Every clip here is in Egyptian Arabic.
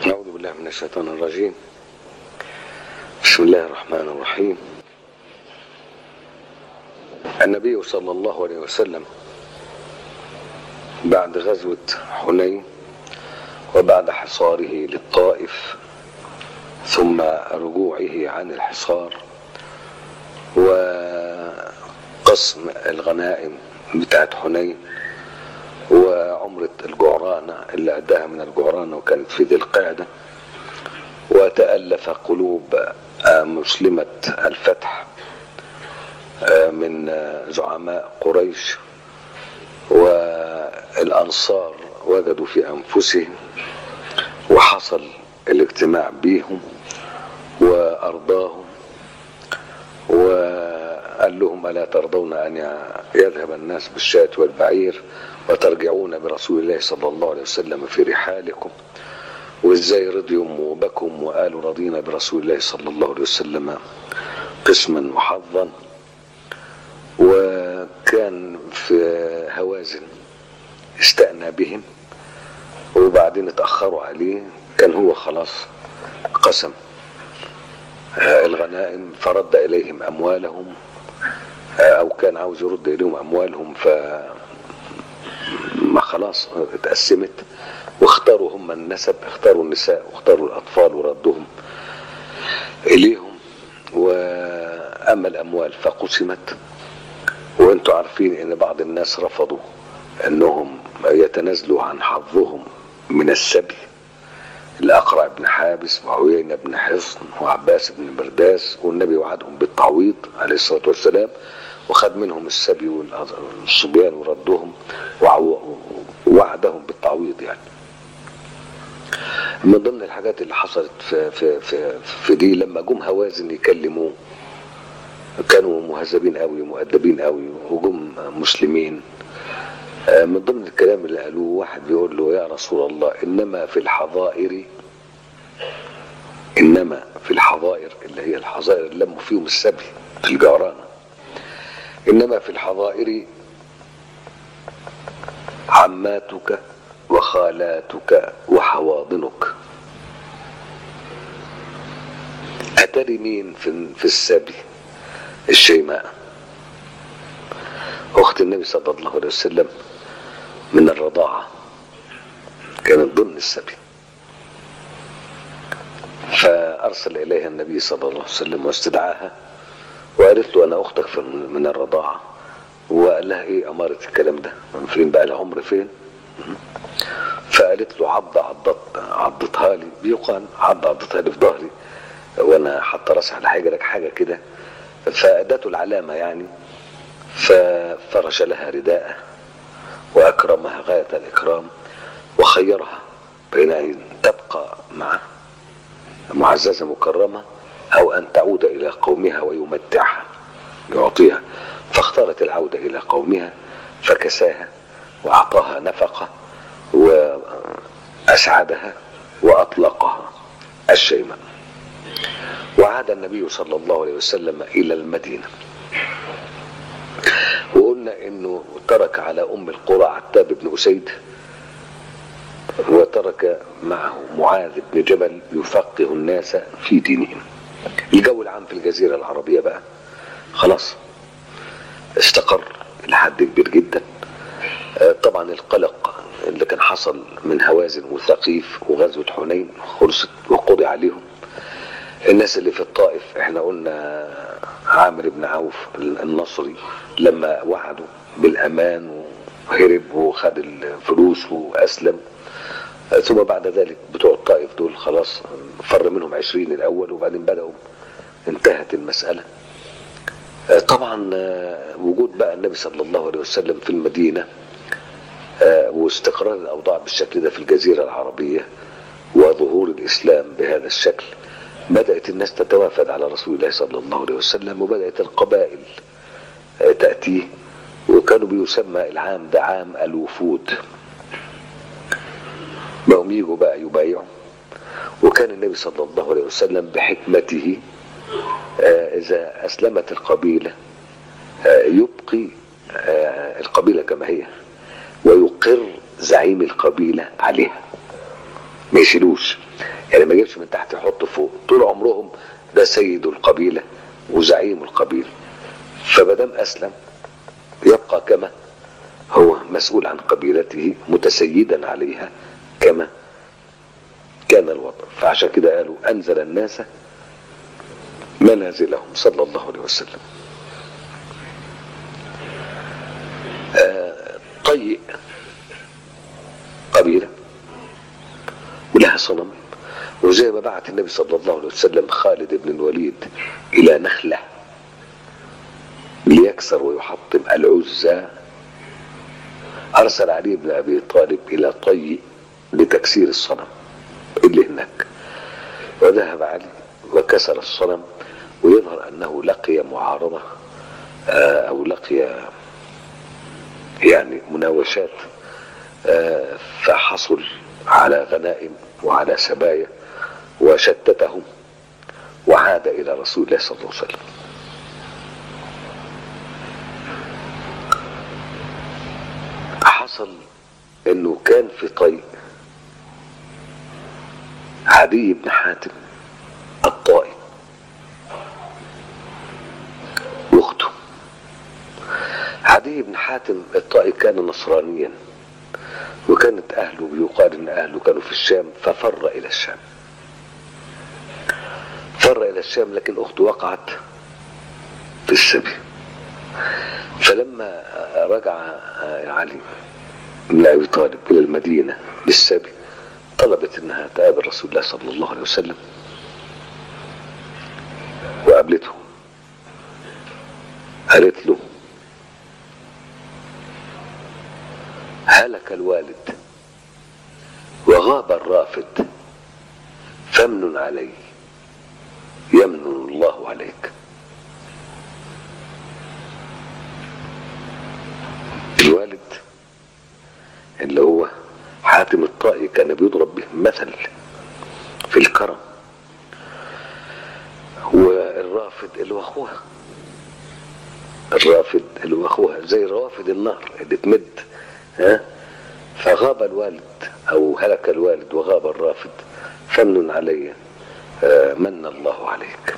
أعوذ بالله من الشيطان الرجيم بسم الله الرحمن الرحيم النبي صلى الله عليه وسلم بعد غزوة حنين وبعد حصاره للطائف ثم رجوعه عن الحصار وقسم الغنائم بتاعت حنين وعمرة الجعرانة اللي أداها من الجعرانة وكانت في ذي القعدة وتألف قلوب مسلمة الفتح من زعماء قريش والأنصار وجدوا في أنفسهم وحصل الاجتماع بيهم وأرضاهم وقال لهم ألا ترضون أن يذهب الناس بالشاة والبعير وترجعون برسول الله صلى الله عليه وسلم في رحالكم وازاي رضيوا بكم وقالوا رضينا برسول الله صلى الله عليه وسلم قسما وحظا وكان في هوازن استأنى بهم وبعدين اتأخروا عليه كان هو خلاص قسم الغنائم فرد إليهم أموالهم أو كان عاوز يرد إليهم أموالهم ف ما خلاص اتقسمت واختاروا هم النسب اختاروا النساء واختاروا الأطفال وردهم إليهم وأما الأموال فقسمت وانتوا عارفين ان بعض الناس رفضوا انهم يتنازلوا عن حظهم من السبي الأقرع بن حابس وعيينة بن حصن وعباس بن برداس والنبي وعدهم بالتعويض عليه الصلاة والسلام وخد منهم السبي والصبيان وردهم ووعدهم بالتعويض يعني من ضمن الحاجات اللي حصلت في, في, في, في دي لما جم هوازن يكلموه كانوا مهذبين قوي مؤدبين قوي وجم مسلمين من ضمن الكلام اللي قالوه واحد بيقول له يا رسول الله انما في الحظائر انما في الحظائر اللي هي الحظائر اللي لموا فيهم السبي في الجعرانه انما في الحظائر عماتك وخالاتك وحواضنك اتري مين في, في السبي الشيماء اخت النبي صلى الله عليه وسلم من الرضاعة كانت ضمن السبي فأرسل إليها النبي صلى الله عليه وسلم واستدعاها وقالت له أنا أختك من الرضاعة وقال لها إيه أمارة الكلام ده فين بقى العمر فين فقالت له عض عضت عضتها لي بيقال عض عضتها لي في ظهري وانا حاطه راسي على حجرك حاجه كده فادته العلامه يعني ففرش لها رداءه وأكرمها غاية الإكرام وخيرها بين أن تبقى معه معززة مكرمة أو أن تعود إلى قومها ويمتعها يعطيها فاختارت العودة إلى قومها فكساها وأعطاها نفقة وأسعدها وأطلقها الشيماء وعاد النبي صلى الله عليه وسلم إلى المدينة وقلنا انه ترك على ام القرى عتاب بن اسيد وترك معه معاذ بن جبل يفقه الناس في دينهم الجو العام في الجزيرة العربية بقى خلاص استقر لحد كبير جدا طبعا القلق اللي كان حصل من هوازن وثقيف وغزوة حنين خلصت وقضي عليهم الناس اللي في الطائف احنا قلنا عامر بن عوف النصري لما وعدوا بالامان وهرب وخد الفلوس واسلم ثم بعد ذلك بتوع الطائف دول خلاص فر منهم عشرين الاول وبعدين بدأوا انتهت المسألة طبعا وجود بقى النبي صلى الله عليه وسلم في المدينة واستقرار الاوضاع بالشكل ده في الجزيرة العربية وظهور الاسلام بهذا الشكل بدأت الناس تتوافد على رسول الله صلى الله عليه وسلم وبدأت القبائل تأتيه وكانوا بيسمى العام ده عام الوفود بقوا يجوا بقى يبايعوا وكان النبي صلى الله عليه وسلم بحكمته إذا أسلمت القبيلة يبقي القبيلة كما هي ويقر زعيم القبيلة عليها ما يشيلوش يعني ما يجيبش من تحت يحط فوق طول عمرهم ده سيد القبيلة وزعيم القبيلة فمادام أسلم يبقى كما هو مسؤول عن قبيلته متسيدا عليها كما كان الوضع فعشان كده قالوا أنزل الناس منازلهم صلى الله عليه وسلم آه طيء قبيلة ولها صنم وزي ما بعت النبي صلى الله عليه وسلم خالد بن الوليد إلى نخلة ليكسر ويحطم العزى أرسل علي بن أبي طالب إلى طي لتكسير الصنم اللي هناك وذهب علي وكسر الصنم ويظهر أنه لقي معارضة أو لقي يعني مناوشات فحصل على غنائم وعلى سبايا وشتتهم وعاد إلى رسول الله صلى الله عليه وسلم حصل انه كان في طيء عدي بن حاتم الطائي واخته عدي بن حاتم الطائي كان نصرانيا وكانت اهله بيقال ان اهله كانوا في الشام ففر الى الشام فر الى الشام لكن اخته وقعت في السبي فلما رجع علي بن ابي طالب الى المدينه بالسبي طلبت انها تقابل رسول الله صلى الله عليه وسلم وقابلته قالت له هلك الوالد وغاب الرافد فمن علي يمن الله عليك الوالد اللي هو حاتم الطائي كان بيضرب به مثل في الكرم والرافد اللي هو اخوها الرافد اللي هو اخوها زي روافد النهر اللي تمد ها فغاب الوالد او هلك الوالد وغاب الرافد فمن علي من الله عليك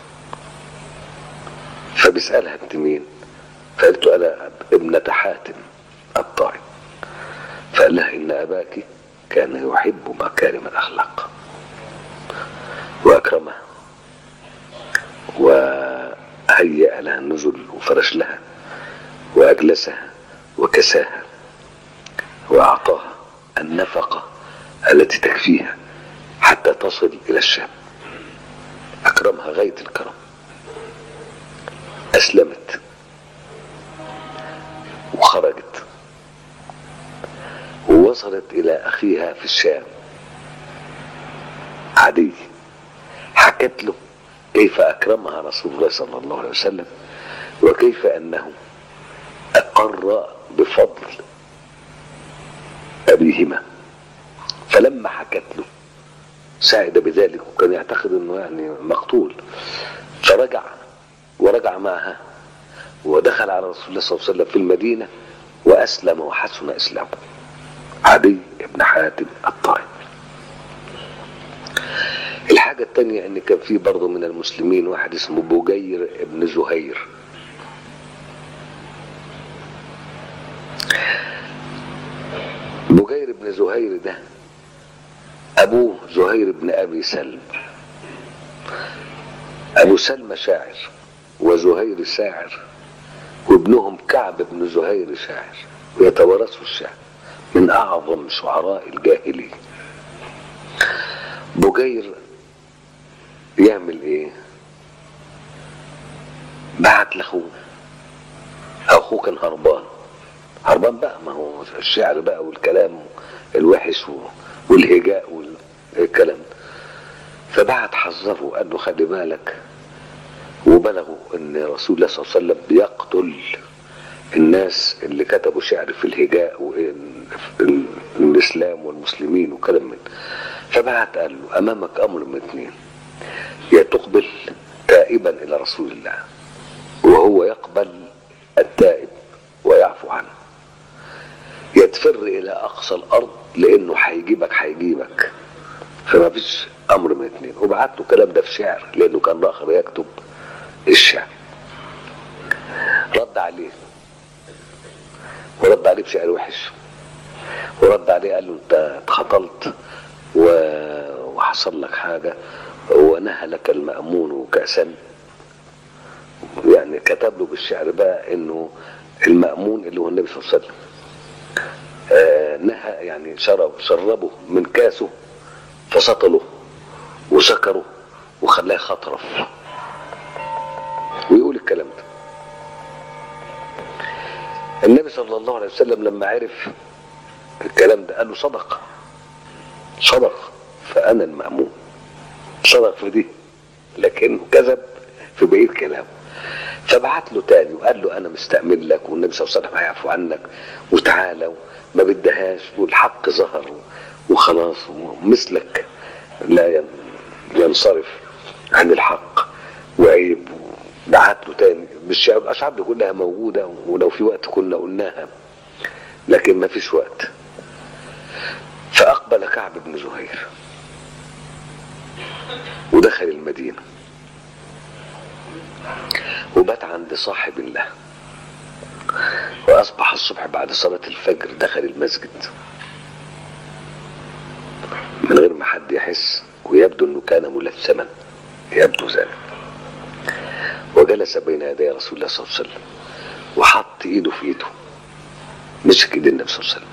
فبيسألها انت مين فقلت انا ابنة حاتم الطائي فقال لها ان اباك كان يحب مكارم الاخلاق واكرمها وهيأ لها النزل وفرش لها واجلسها وكساها واعطاها النفقه التي تكفيها حتى تصل الى الشام اكرمها غايه الكرم اسلمت وخرجت ووصلت الى اخيها في الشام عدي حكت له كيف اكرمها رسول الله صلى الله عليه وسلم وكيف انه اقر بفضل ابيهما فلما حكت له سعد بذلك وكان يعتقد انه يعني مقتول فرجع ورجع معها ودخل على رسول الله صلى الله عليه وسلم في المدينه واسلم وحسن اسلامه عدي بن حاتم الطائي الحاجة التانية ان كان في برضه من المسلمين واحد اسمه بوجير بن زهير بوجير بن زهير ده ابوه زهير بن ابي سلم ابو سلمى شاعر وزهير شاعر وابنهم كعب بن زهير شاعر ويتوارثوا الشعر من اعظم شعراء الجاهليه بوجير يعمل ايه بعت لاخوه اخوه كان هربان هربان بقى ما هو الشعر بقى والكلام الوحش والهجاء والكلام فبعت حذره قال له خلي بالك وبلغوا ان رسول الله صلى الله عليه وسلم بيقتل الناس اللي كتبوا شعر في الهجاء والاسلام والمسلمين وكلام من فبعت قال له امامك امر من اثنين يا تقبل تائبا الى رسول الله وهو يقبل التائب ويعفو عنه يا تفر الى اقصى الارض لانه هيجيبك هيجيبك فما فيش امر من اتنين وبعت له الكلام ده في شعر لانه كان راخر يكتب الشعر رد عليه ورد عليه بشعر وحش ورد عليه قال له انت اتخطلت و- وحصل لك حاجه ونهى لك المأمون كأسا يعني كتب له بالشعر بقى انه المأمون اللي هو النبي صلى الله عليه وسلم آه نهى يعني شرب شربه من كاسه فسطله وسكره وخلاه خطرف ويقول الكلام ده النبي صلى الله عليه وسلم لما عرف الكلام ده قال له صدق صدق فأنا المأمون صدق في دي لكنه كذب في بقية كلامه فبعت له تاني وقال له انا مستأمن لك والنبي صلى الله عليه وسلم هيعفو عنك وتعالى ما بدهاش والحق ظهر وخلاص ومثلك لا ين- ينصرف عن الحق وعيب بعت له تاني بالشعب الاشعار دي كلها موجوده ولو في وقت كنا قلناها لكن ما فيش وقت فاقبل كعب بن زهير ودخل المدينه وبات عند صاحب الله وأصبح الصبح بعد صلاة الفجر دخل المسجد من غير ما حد يحس ويبدو أنه كان ملثما يبدو ذلك وجلس بين يدي رسول الله صلى الله عليه وسلم وحط ايده في ايده مسك ايد النبي صلى الله عليه وسلم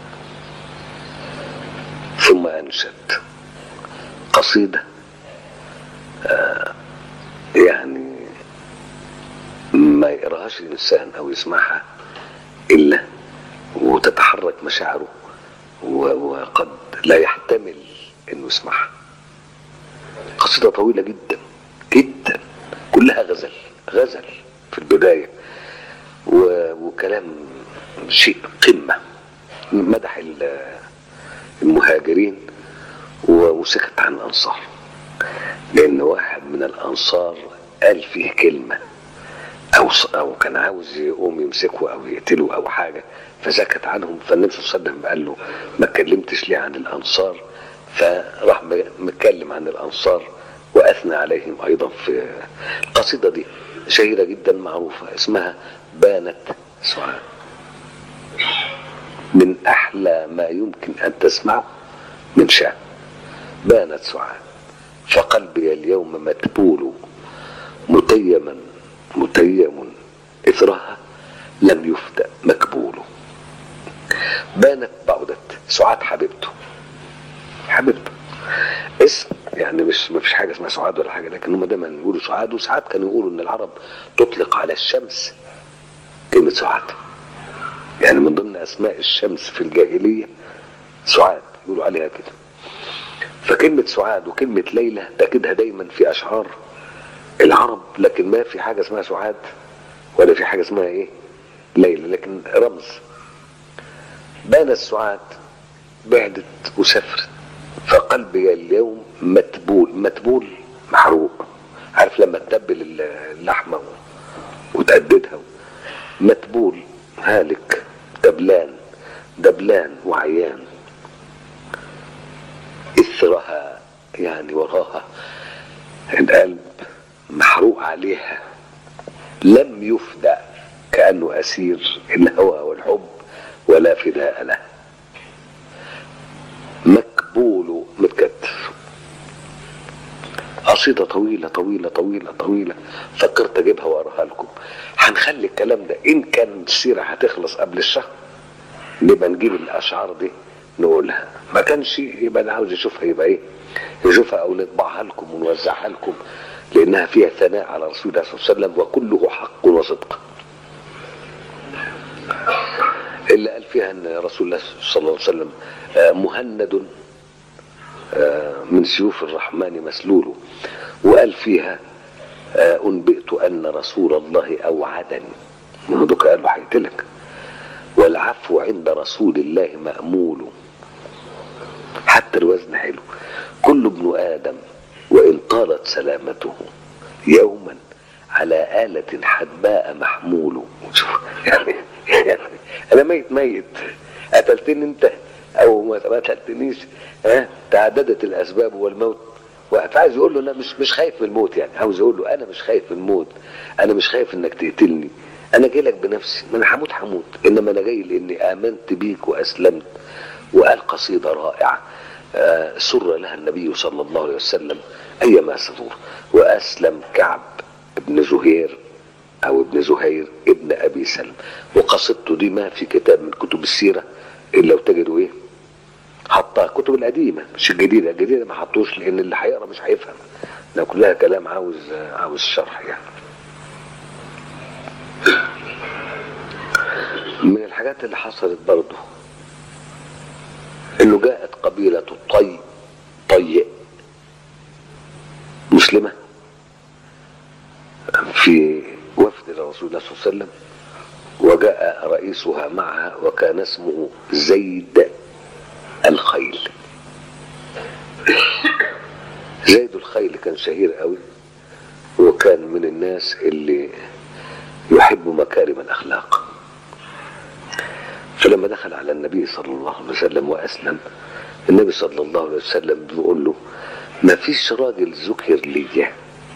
ثم انشد قصيده آه يعني ما يقراهاش الانسان او يسمعها الا وتتحرك مشاعره و- وقد لا يحتمل انه يسمعها قصيده طويله جدا جدا كلها غزل غزل في البدايه و- وكلام شيء قمه مدح ال- المهاجرين و- وسكت عن الانصار لان واحد من الانصار قال فيه كلمه او ص- او كان عاوز يقوم يمسكه او يقتله او حاجه فسكت عنهم فالنبي صلى الله عليه وسلم قال له ما اتكلمتش ليه عن الانصار فراح م- متكلم عن الانصار واثنى عليهم ايضا في القصيده دي شهيره جدا معروفه اسمها بانت سعاد من احلى ما يمكن ان تسمعه من شعر بانت سعاد فقلبي اليوم متبول متيما متيم إثرها لم يفدأ مكبول بانت بعدت سعاد حبيبته حبيبته اسم يعني مش ما فيش حاجه اسمها سعاد ولا حاجه لكن هم دايما يقولوا سعاد وساعات كانوا يقولوا ان العرب تطلق على الشمس كلمه سعاد يعني من ضمن اسماء الشمس في الجاهليه سعاد يقولوا عليها كده فكلمه سعاد وكلمه ليلى تجدها دايما في اشعار العرب لكن ما في حاجه اسمها سعاد ولا في حاجه اسمها ايه ليلى لكن رمز بان السعاد بعدت وسافرت فقلبي اليوم متبول متبول محروق عارف لما تتبل اللحمه وتقددها متبول هالك دبلان دبلان وعيان اثرها يعني وراها القلب محروق عليها لم يفدى كأنه أسير الهوى والحب ولا فداء له مكبول متكتف قصيدة طويلة طويلة طويلة طويلة فكرت أجيبها وأقراها لكم هنخلي الكلام ده إن كان السيرة هتخلص قبل الشهر نبقى نجيب الأشعار دي نقولها ما كانش يبقى اللي عاوز يشوفها يبقى إيه يشوفها أو نطبعها لكم ونوزعها لكم لأنها فيها ثناء على رسول الله صلى الله عليه وسلم وكله حق وصدق اللي قال فيها أن رسول الله صلى الله عليه وسلم آه، مهند آه، من سيوف الرحمن مسلول وقال فيها آه، أنبئت أن رسول الله أوعدني ما هو دوك قال له هيقتلك والعفو عند رسول الله مأمول حتى الوزن حلو كل ابن آدم وإن طالت سلامته يوما على آلة حدباء محمول شوف يعني, يعني أنا ميت ميت قتلتني أنت او ما ما قتلتنيش ها تعددت الاسباب والموت فعايز يقول له انا مش مش خايف من الموت يعني عاوز يقول له انا مش خايف من الموت انا مش خايف انك تقتلني انا جاي لك بنفسي ما انا هموت هموت انما انا جاي لاني امنت بيك واسلمت وقال قصيده رائعه آه، سر لها النبي صلى الله عليه وسلم ايما سرور واسلم كعب بن زهير او ابن زهير ابن ابي سلم وقصيدته دي ما في كتاب من كتب السيره الا وتجدوا ايه حطها الكتب القديمه مش الجديده الجديده ما حطوش لان اللي هيقرا مش هيفهم ده كلها كلام عاوز عاوز شرح يعني من الحاجات اللي حصلت برضه انه جاءت قبيله طي طي مسلمه في وفد لرسول الله صلى الله عليه وسلم وجاء رئيسها معها وكان اسمه زيد الخيل زيد الخيل كان شهير قوي وكان من الناس اللي يحب مكارم الاخلاق فلما دخل على النبي صلى الله عليه وسلم واسلم النبي صلى الله عليه وسلم بيقول له ما فيش راجل ذكر لي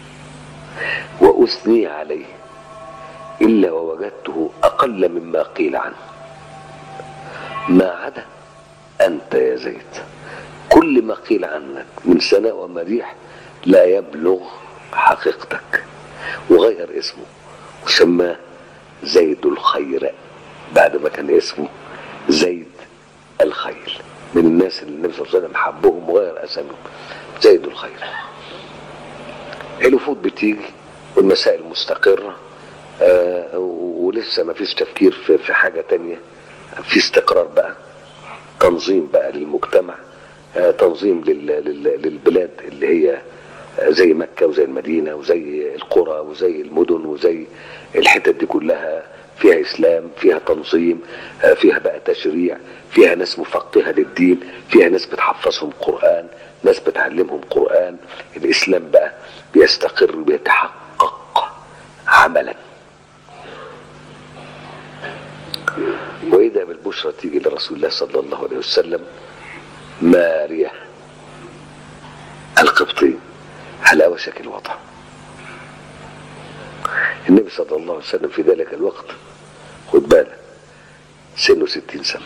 واثني عليه الا ووجدته اقل مما قيل عنه ما عدا انت يا زيد كل ما قيل عنك من ثناء ومديح لا يبلغ حقيقتك وغير اسمه وسماه زيد الخير بعد ما كان اسمه زيد الخيل من الناس اللي النبي صلى الله عليه وسلم حبهم وغير اساميهم زيد الخير الوفود بتيجي والمسائل مستقرة آه ولسه ما فيش تفكير في, في حاجة تانية في استقرار بقى تنظيم بقى للمجتمع آه تنظيم لل لل للبلاد اللي هي زي مكة وزي المدينة وزي القرى وزي المدن وزي الحتت دي كلها فيها إسلام فيها تنظيم آه فيها بقى تشريع فيها ناس مفقهة للدين فيها ناس بتحفظهم قرآن ناس بتعلمهم قرآن الإسلام بقى بيستقر بيتحقق عملا وإذا بالبشرى تيجي لرسول الله صلى الله عليه وسلم مارية القبطي على وشك الوضع النبي صلى الله عليه وسلم في ذلك الوقت خد بالك سنه ستين سنة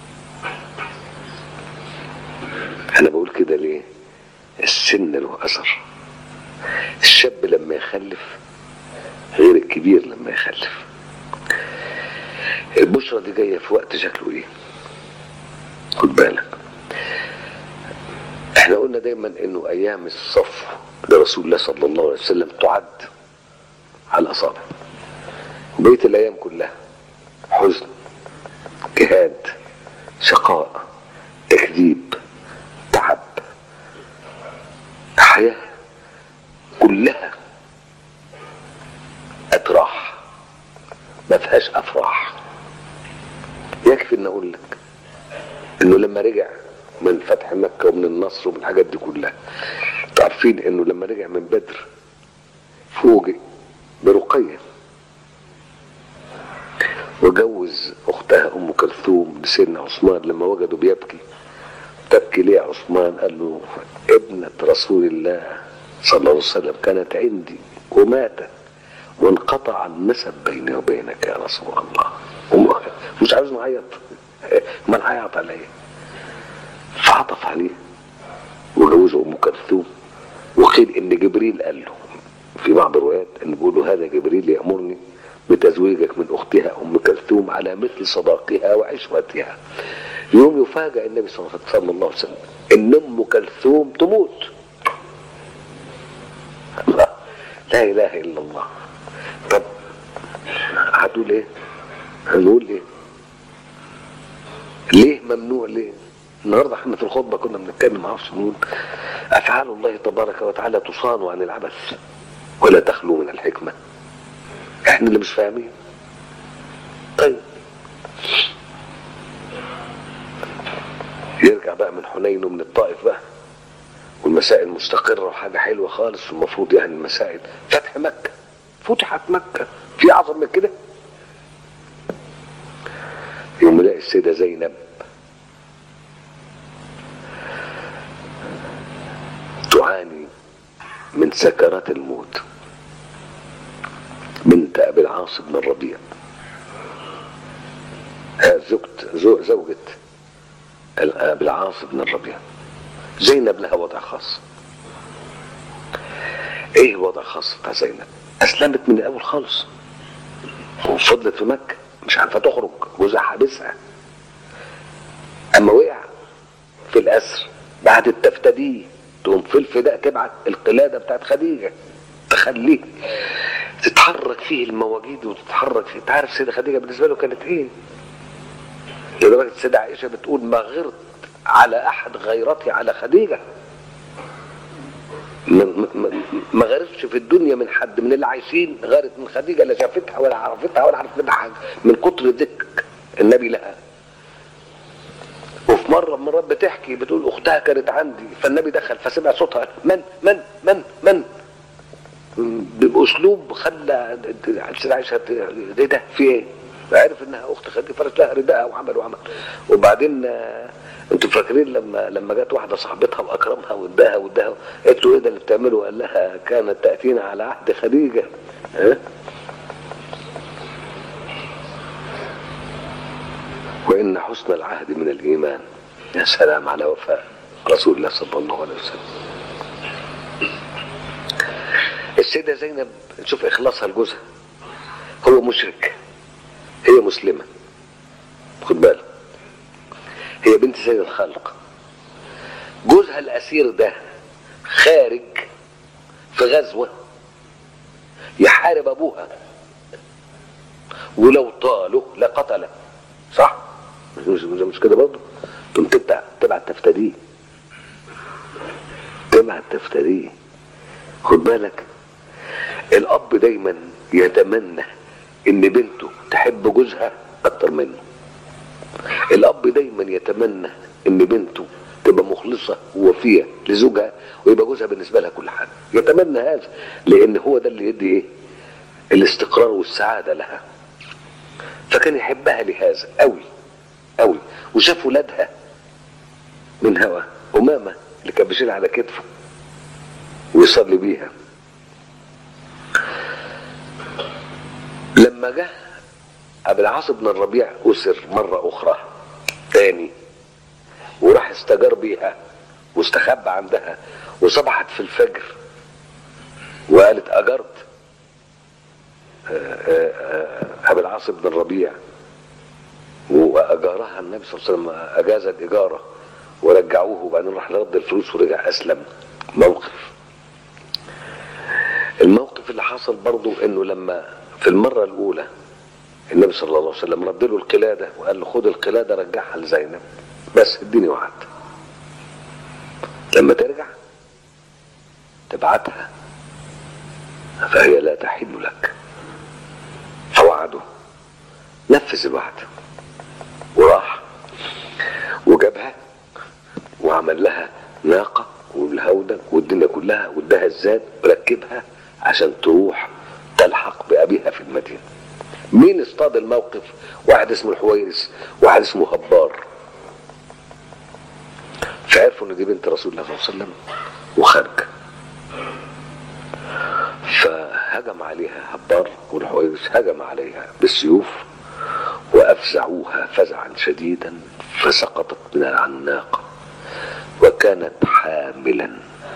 أنا بقول كده ليه السن له أثر الشاب لما يخلف غير الكبير لما يخلف البشرى دي جاية في وقت شكله ايه خد بالك احنا قلنا دايما انه ايام الصف لرسول الله صلى الله عليه وسلم تعد على الاصابع بقيه الايام كلها حزن جهاد شقاء تكذيب تعب حياه كلها اتراح ما فيهاش افراح يكفي ان اقول لك انه لما رجع من فتح مكه ومن النصر ومن الحاجات دي كلها عارفين انه لما رجع من بدر فوجئ برقيه وجوز اختها ام كلثوم لسيدنا عثمان لما وجدوا بيبكي تبكي ليه يا عثمان قال له ابنه رسول الله صلى الله عليه وسلم كانت عندي وماتت وانقطع النسب بيني وبينك يا رسول الله مش عاوز نعيط ما نعيط عليه فعطف عليه وجوزه ام كلثوم وقيل ان جبريل قال له في بعض الروايات ان بيقول له هذا جبريل يامرني بتزويجك من اختها ام كلثوم على مثل صداقها وعشرتها يوم يفاجئ النبي صلى الله عليه وسلم ان ام كلثوم تموت الله لا اله الا الله طب هتقول ايه هنقول ايه ليه ممنوع ليه النهارده احنا في الخطبه كنا بنتكلم معرفش نقول افعال الله تبارك وتعالى تصان عن العبث ولا تخلو من الحكمه احنا اللي مش فاهمين طيب يرجع بقى من حنين ومن الطائف بقى والمسائل مستقرة وحاجة حلوة خالص والمفروض يعني المسائل فتح مكة فتحت مكة في أعظم من كده يوم يلاقي السيدة زينب تعاني من سكرات الموت بنت ابي العاص بن الربيع زوجة زوجة ابي العاص بن الربيع زينب لها وضع خاص ايه وضع خاص بتاع زينب اسلمت من الاول خالص وفضلت في مكه مش عارفه تخرج جوزها حابسها اما وقع في الاسر بعد التفتديه تقوم في الفداء تبعت القلاده بتاعت خديجه تخليه تتحرك فيه المواجيد وتتحرك فيه انت عارف سيده خديجه بالنسبه له كانت ايه؟ لدرجه السيده عائشه بتقول ما غرت على احد غيرتي على خديجه ما غيرتش في الدنيا من حد من اللي عايشين غيرت من خديجه لا شافتها ولا عرفتها ولا عرفت منها حاجه من كتر ذكر النبي لها وفي مره من المرات بتحكي بتقول اختها كانت عندي فالنبي دخل فسمع صوتها من من من من باسلوب خلى السيده عائشه ايه ده في ايه؟ عرف انها اخت خديجه فرش لها رداءها وعمل وعمل وبعدين انتوا فاكرين لما لما جت واحده صاحبتها واكرمها واداها واداها قالت له ايه ده اللي بتعمله؟ قال لها كانت تاتينا على عهد خديجه ها؟ وان حسن العهد من الايمان يا سلام على وفاء رسول الله صلى الله عليه وسلم السيده زينب نشوف اخلاصها لجوزها هو مشرك هي مسلمه خد بالك هي بنت سيد الخلق جوزها الاسير ده خارج في غزوه يحارب ابوها ولو طاله لقتله صح مش مش, مش كده برضه تقوم تبع تبع تفتديه تبع تفتديه خد بالك الاب دايما يتمنى ان بنته تحب جوزها اكتر منه الاب دايما يتمنى ان بنته تبقى مخلصة ووفية لزوجها ويبقى جوزها بالنسبة لها كل حاجة يتمنى هذا لان هو ده اللي يدي ايه الاستقرار والسعادة لها فكان يحبها لهذا قوي قوي وشاف ولادها من هوا أمامة اللي كان بيشيلها على كتفه ويصلي بيها لما جه أبي العاص بن الربيع أسر مرة أخرى تاني وراح استجار بيها واستخبى عندها وصبحت في الفجر وقالت أجرت أبي العاص بن الربيع وأجارها النبي صلى الله عليه وسلم أجاز الإجارة ورجعوه وبعدين راح رد الفلوس ورجع أسلم موقف الموقف اللي حصل برضو انه لما في المرة الأولى النبي صلى الله عليه وسلم رد له القلادة وقال له خد القلادة رجعها لزينب بس اديني وعد لما ترجع تبعتها فهي لا تحل لك فوعده نفذ الوعد وراح وجابها وعمل لها ناقة والهودة والدنيا كلها واداها الزاد وركبها عشان تروح تلحق بأبيها في المدينة مين اصطاد الموقف واحد اسمه الحويرس واحد اسمه هبار فعرفوا ان دي بنت رسول الله صلى الله عليه وسلم وخارج فهجم عليها هبار والحويرس هجم عليها بالسيوف وافزعوها فزعا شديدا فسقطت من العناق وكانت حاملا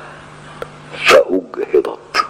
فأجهضت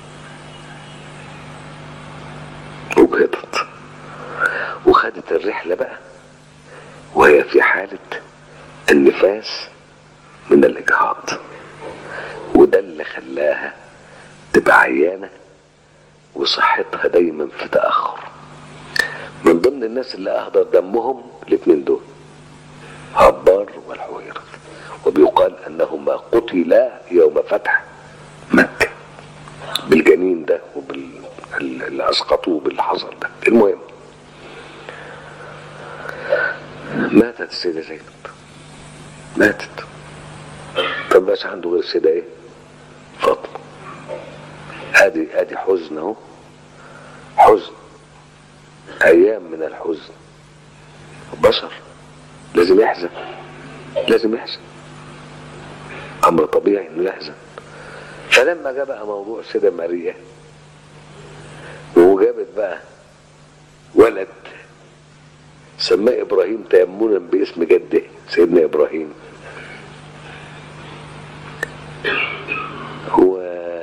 أجهضت وخدت الرحلة بقى وهي في حالة النفاس من الإجهاض وده اللي خلاها تبقى عيانة وصحتها دايما في تأخر من ضمن الناس اللي أهدر دمهم الاثنين دول هبار والحويرث وبيقال أنهما قتلا يوم فتح مكة بالجنين ده وبال اللي أسقطوه باللي حصل ده المهم ماتت السيدة زينب ماتت طب بقاش عنده غير السيدة ايه فاطمة ادي ادي حزن اهو حزن ايام من الحزن بشر لازم يحزن لازم يحزن امر طبيعي انه يحزن فلما جاء بقى موضوع سيدة ماريا وجابت بقى ولد سماه ابراهيم تيمنا باسم جده سيدنا ابراهيم هو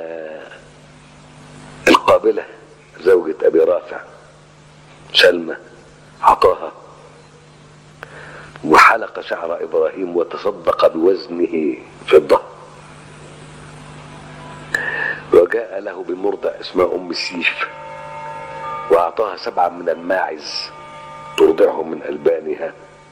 القابلة زوجة أبي رافع سلمى عطاها وحلق شعر إبراهيم وتصدق بوزنه فضة وجاء له بمرضع اسمها أم السيف وأعطاها سبعا من الماعز ترضعه من ألبانها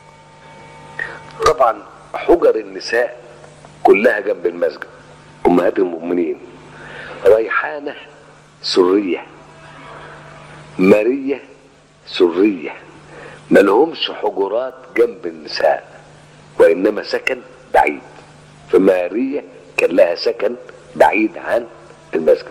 طبعا حجر النساء كلها جنب المسجد أمهات المؤمنين ريحانة سرية مارية سرية ما لهمش حجرات جنب النساء وإنما سكن بعيد فمارية كان لها سكن بعيد عن المسجد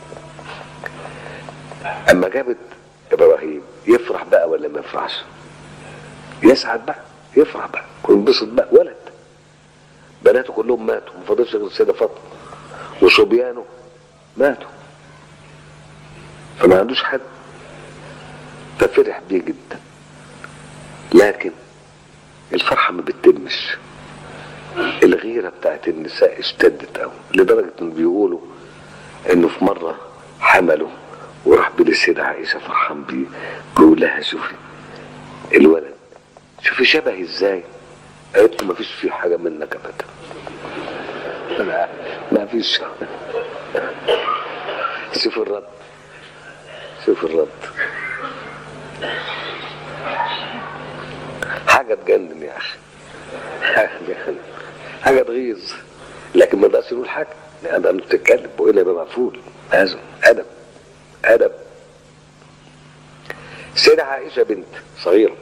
أما جابت إبراهيم يفرح بقى ولا ما يفرحش يسعد بقى يفرح بقى وينبسط بقى ولد بناته كلهم ماتوا ما فاضلش غير السيدة فاطمة وصبيانه ماتوا فما عندوش حد ففرح بيه جدا لكن الفرحة ما بتتمش الغيرة بتاعت النساء اشتدت قوي لدرجة ان بيقولوا انه في مرة حمله وراح بيه للسيدة عائشة فرحان بيه بيقول لها شوفي الولد شوفي شبهي ازاي قالت له ما فيش فيه حاجة منك ابدا لا ما فيش شوف الرد شوف الرد حاجة تجنن يا أخي حاجة تجنن حاجة تغيظ لكن ما نقدرش نقول حاجة لأن أنا بتتكلم وإلا يبقى مقفول لازم أدب أدب سيدة عائشة بنت صغيرة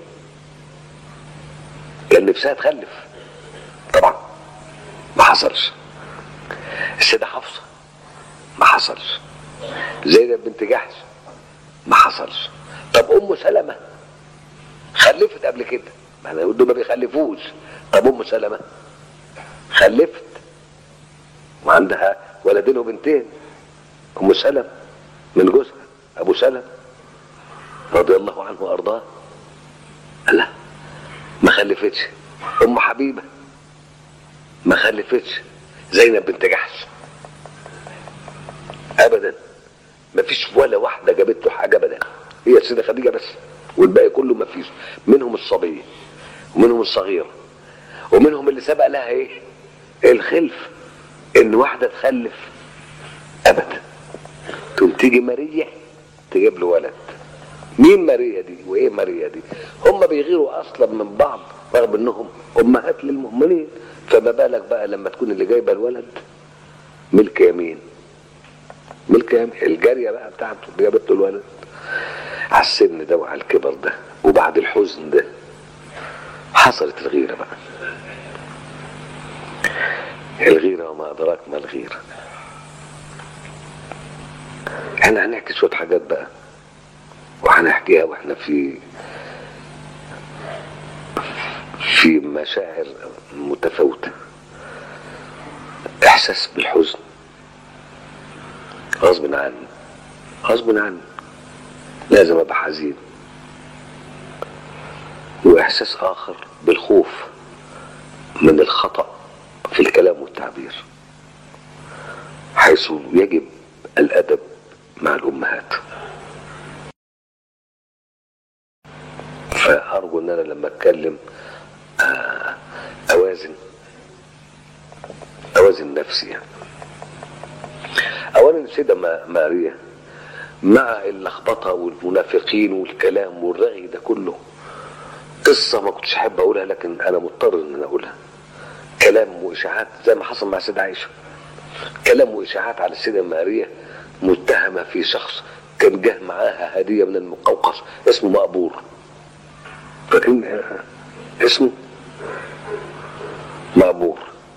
كان نفسها تخلف طبعا ما حصلش السيدة حفصة ما حصلش زينب بنت جحش ما حصلش طب ام سلمة خلفت قبل كده ما انا يقول ما بيخلفوش طب ام سلمة خلفت وعندها ولدين وبنتين ام سلمة من جوزها ابو سلمة رضي الله عنه وارضاه لا ما خلفتش ام حبيبه ما خلفتش زينب بنت جحش ابدا ما فيش ولا واحده جابت له حاجه ابدا هي السيده خديجه بس والباقي كله ما فيش منهم الصبيه ومنهم الصغيره ومنهم اللي سبق لها ايه الخلف ان واحده تخلف ابدا تقوم تيجي ماريا تجيب له ولد مين ماريا دي وايه ماريا دي هم بيغيروا اصلا من بعض رغم انهم امهات للمؤمنين فما بالك بقى لما تكون اللي جايبه الولد ملك يمين ملك يمين الجاريه بقى بتاعته اللي جابت له الولد على السن ده وعلى الكبر ده وبعد الحزن ده حصلت الغيره بقى الغيره وما ادراك ما الغيره احنا هنحكي شويه حاجات بقى وهنحكيها واحنا في في مشاعر متفاوتة إحساس بالحزن غصب عني غصب عني لازم أبقى حزين وإحساس آخر بالخوف من الخطأ في الكلام والتعبير حيث يجب الأدب مع الأمهات فأرجو أن أنا لما أتكلم اوازن اوازن نفسي يعني اولا السيدة ماريا مع اللخبطة والمنافقين والكلام والرغي ده كله قصة ما كنتش احب اقولها لكن انا مضطر ان انا اقولها كلام واشاعات زي ما حصل مع السيدة عائشة كلام واشاعات على السيدة ماريا متهمة في شخص كان جه معاها هدية من المقوقس اسمه مقبور فاكرين اسمه مأمور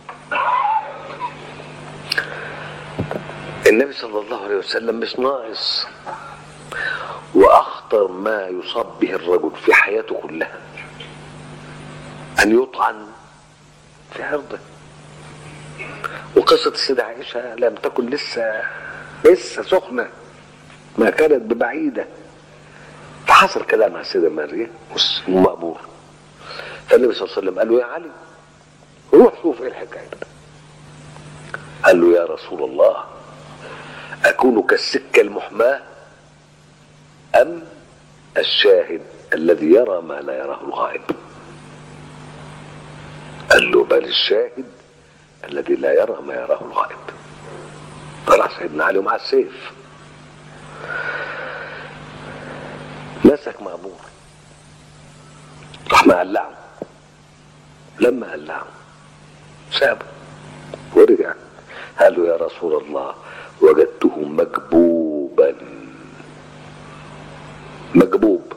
النبي صلى الله عليه وسلم مش ناقص وأخطر ما يصاب به الرجل في حياته كلها أن يطعن في عرضه وقصة قصة السيدة عائشة لم تكن لسه لسه سخنة ما كانت ببعيدة فحصل كلام مع السيدة مريم ومقبول فالنبي صلى الله عليه وسلم قال له يا علي روح شوف ايه الحكاية قال له يا رسول الله أكون كالسكة المحماة أم الشاهد الذي يرى ما لا يراه الغائب قال له بل الشاهد الذي لا يرى ما يراه الغائب طلع سيدنا علي ومع السيف مسك مأمور راح مقلعه لما قلعه سابه ورجع قال له يا رسول الله وجدته مكبوبا مكبوب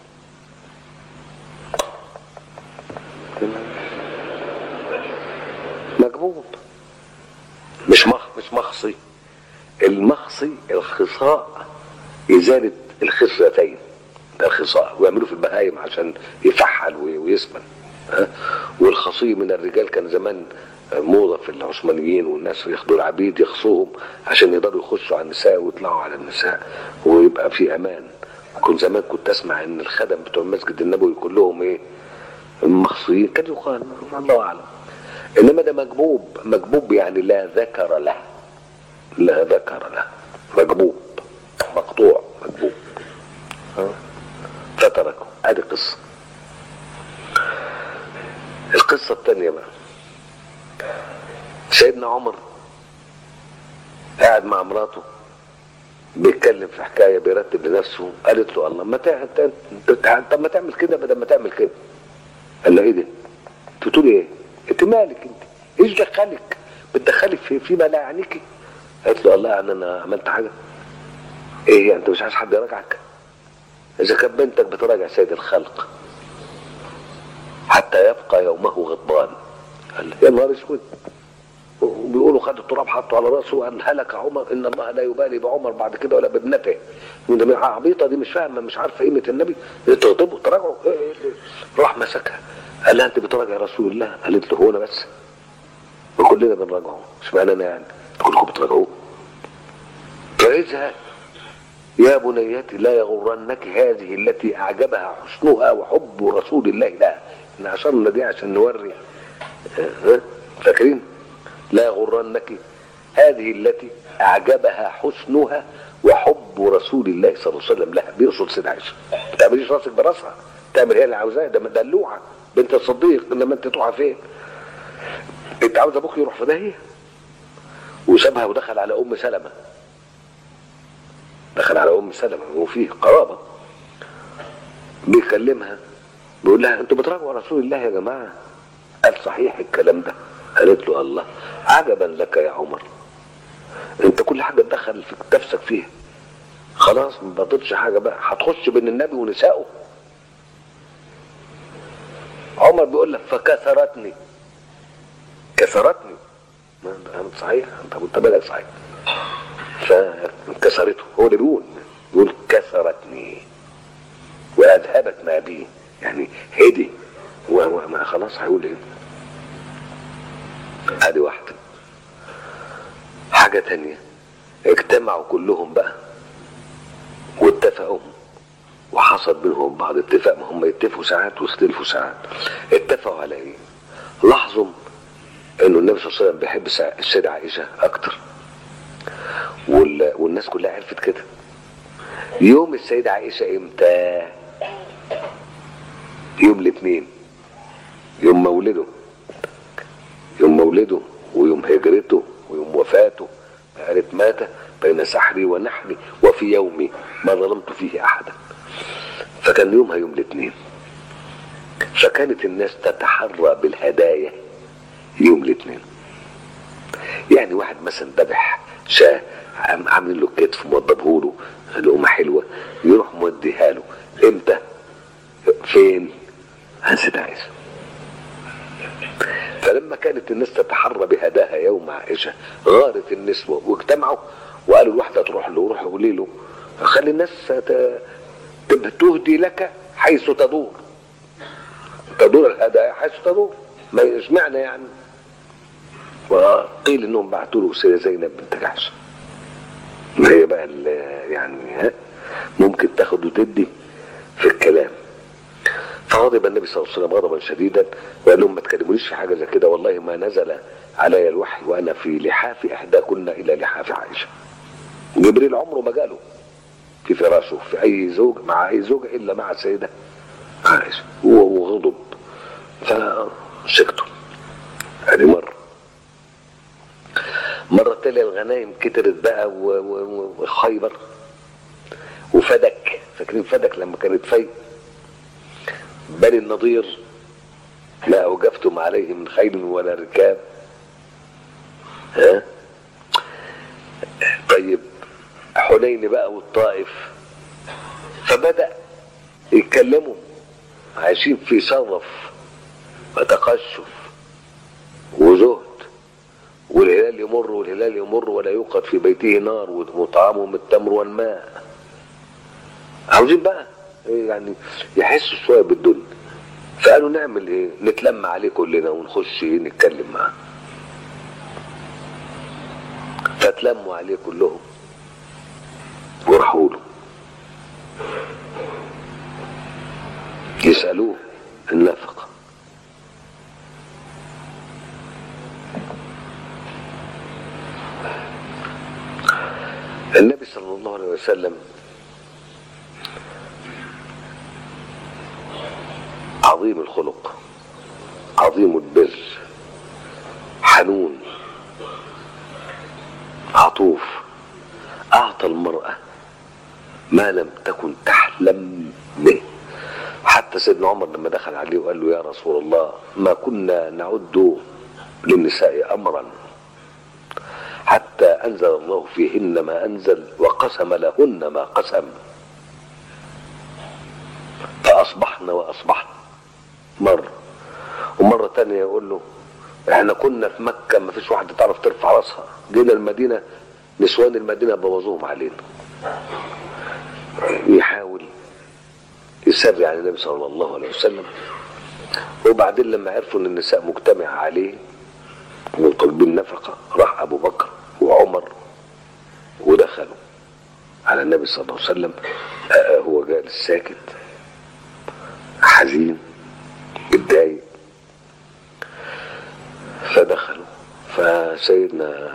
مكبوب مش مخ مش مخصي المخصي الخصاء إزالة الخصيتين ده الخصاء ويعملوه في البهايم عشان يفحل ويسمن ها؟ والخصي من الرجال كان زمان موضة في العثمانيين والناس ياخدوا العبيد يخصوهم عشان يقدروا يخشوا على النساء ويطلعوا على النساء ويبقى في امان كنت زمان كنت اسمع ان الخدم بتوع المسجد النبوي كلهم ايه مخصوصين كان يقال الله اعلم انما ده مجبوب مجبوب يعني لا ذكر له لا ذكر له مجبوب مقطوع مجبوب فتركه ادي قصه القصه الثانيه بقى سيدنا عمر قاعد مع مراته بيتكلم في حكايه بيرتب لنفسه قالت له الله ما تعمل طب ما تعمل كده بدل ما تعمل كده قال له ايه ده؟ انت بتقولي ايه؟ انت مالك انت؟ ايش دخلك؟ بتدخلك في فيما لا يعنيكي؟ قالت له الله يعني انا عملت حاجه؟ ايه يعني انت مش عايز حد يراجعك؟ اذا كانت بنتك بتراجع سيد الخلق حتى يبقى يومه غضبان قال يا نهار اسود وبيقولوا خد التراب حطه على راسه وان هلك عمر ان الله لا يبالي بعمر بعد كده ولا بابنته ده عبيطه دي مش فاهمه مش عارفه قيمه النبي تغضبوا تراجعوا راح مسكها قال لها انت بتراجع رسول الله قالت له هو انا بس وكلنا بنراجعه مش معنى انا يعني كلكم بتراجعوه فاذا يا بنيتي لا يغرنك هذه التي اعجبها حسنها وحب رسول الله لها ان عشان دي عشان نوري فاكرين لا يغرنك هذه التي اعجبها حسنها وحب رسول الله صلى الله عليه وسلم لها بيقصد سيدنا عائشه ما تعمليش راسك براسها تعمل هي اللي عاوزاه ده دلوعه بنت الصديق انما انت تروح فين انت عاوز ابوك يروح في داهيه وسابها ودخل على ام سلمه دخل على ام سلمه وفيه قرابه بيكلمها بيقول لها انتوا بتراجعوا رسول الله يا جماعه قال صحيح الكلام ده قالت له الله عجبا لك يا عمر انت كل حاجه تدخل في نفسك فيها خلاص ما بطلش حاجه بقى هتخش بين النبي ونسائه عمر بيقول لك فكسرتني كسرتني صحيح انت انت بالك صحيح فكسرته هو اللي بيقول بيقول كسرتني واذهبت ما بي يعني هدي وما خلاص هيقول ايه ادي واحده حاجه تانية اجتمعوا كلهم بقى واتفقوا وحصل بينهم بعض اتفاق ما هم يتفقوا ساعات ويختلفوا ساعات اتفقوا على ايه لاحظوا انه النبي صلى الله عليه وسلم بيحب السيدة عائشة اكتر وال... والناس كلها عرفت كده يوم السيدة عائشة امتى يوم الاثنين يوم مولده يوم مولده ويوم هجرته ويوم وفاته قالت مات بين سحري ونحري وفي يومي ما ظلمت فيه احدا فكان يومها يوم الاثنين فكانت الناس تتحرى بالهدايا يوم الاثنين يعني واحد مثلا ذبح شاه عاملين له كتف موضبه له لقمه حلوه يروح موديها له امتى فين هنسيب عائشه فلما كانت الناس تتحرى بهداها يوم عائشه غارت النسوه واجتمعوا وقالوا الواحده تروح له روح قولي له خلي الناس تهدي لك حيث تدور تدور الهدايا حيث تدور ما اشمعنى يعني وقيل انهم بعتوا له سيدة زينب بنت جحش ما هي بقى ال- يعني ها ممكن تاخد وتدي في الكلام فغضب النبي صلى الله عليه وسلم غضبا شديدا وقال لهم ما تكلمونيش في حاجه زي كده والله ما نزل علي الوحي وانا في لحاف احداكن الى لحاف عائشه جبريل عمره ما جاله في فراشه في اي زوج مع اي زوجه الا مع السيده عائشه هو وغضب فسكتوا ادي مره مرة تانية الغنايم كترت بقى و- و- وخيبر وفدك فاكرين فدك لما كانت في بني النضير ما أوجفتم عليه من خيل ولا ركاب ها طيب حنين بقى والطائف فبدأ يتكلموا عايشين في شرف وتقشف وزهد والهلال يمر والهلال يمر ولا يوقد في بيته نار وطعامهم التمر والماء عاوزين بقى يعني يحسوا شويه بالدنيا فقالوا نعمل ايه نتلم عليه كلنا ونخش ايه نتكلم معاه فتلموا عليه كلهم وراحوا له يسألوه النفقة النبي صلى الله عليه وسلم عظيم الخلق عظيم البر حنون عطوف أعطى المرأة ما لم تكن تحلم به حتى سيدنا عمر لما دخل عليه وقال له يا رسول الله ما كنا نعد للنساء أمرا حتى أنزل الله فيهن ما أنزل وقسم لهن ما قسم فأصبحنا وأصبحنا مرة ومرة تانية يقول له احنا كنا في مكة ما فيش واحدة تعرف ترفع راسها جينا المدينة نسوان المدينة بوظوهم علينا يحاول يسري على النبي صلى الله عليه وسلم وبعدين لما عرفوا ان النساء مجتمعة عليه وطالبين نفقة راح ابو بكر وعمر ودخلوا على النبي صلى الله عليه وسلم آه هو جالس ساكت حزين متضايق فدخلوا فسيدنا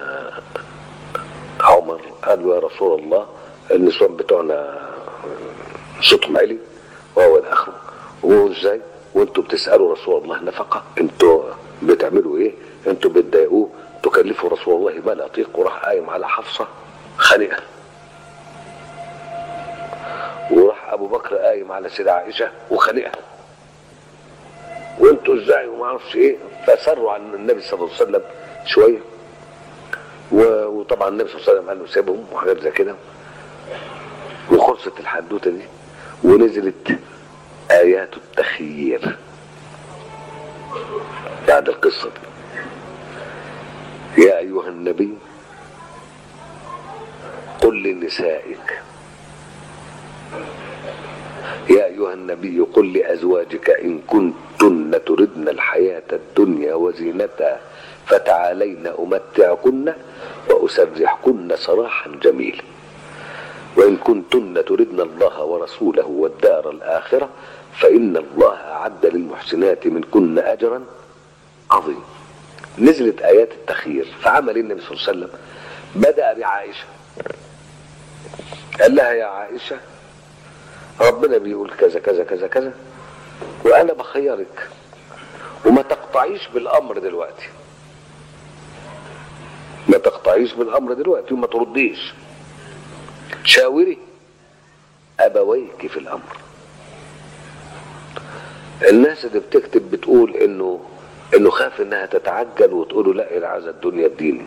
عمر قال له يا رسول الله النسوان بتوعنا صوتهم عالي وهو الاخر وازاي وانتوا بتسالوا رسول الله نفقه انتوا بتعملوا ايه انتوا بتضايقوه تكلفوا رسول الله ما لا يطيق وراح قايم على حفصه خانقه وراح ابو بكر قايم على سيدة عائشه وخانقها وانتوا ازاي وما اعرفش ايه فسروا عن النبي صلى الله عليه وسلم شويه و- وطبعا النبي صلى الله عليه وسلم قال له سيبهم وحاجات زي كده وخلصت الحدوته دي ونزلت ايات التخيير بعد القصه دي يا ايها النبي قل لنسائك يا أيها النبي قل لأزواجك إن كنتن تردن الحياة الدنيا وزينتها فتعالين أمتعكن وأسرحكن سراحا جميلا وإن كنتن تردن الله ورسوله والدار الآخرة فإن الله أعد للمحسنات منكن أجرا عظيما نزلت آيات التخيير فعمل النبي صلى الله عليه وسلم بدأ بعائشة قال لها يا عائشة ربنا بيقول كذا كذا كذا كذا وانا بخيرك وما تقطعيش بالامر دلوقتي ما تقطعيش بالامر دلوقتي وما ترديش شاوري ابويك في الامر الناس اللي بتكتب بتقول انه انه خاف انها تتعجل وتقول له لا العزة الدنيا الدين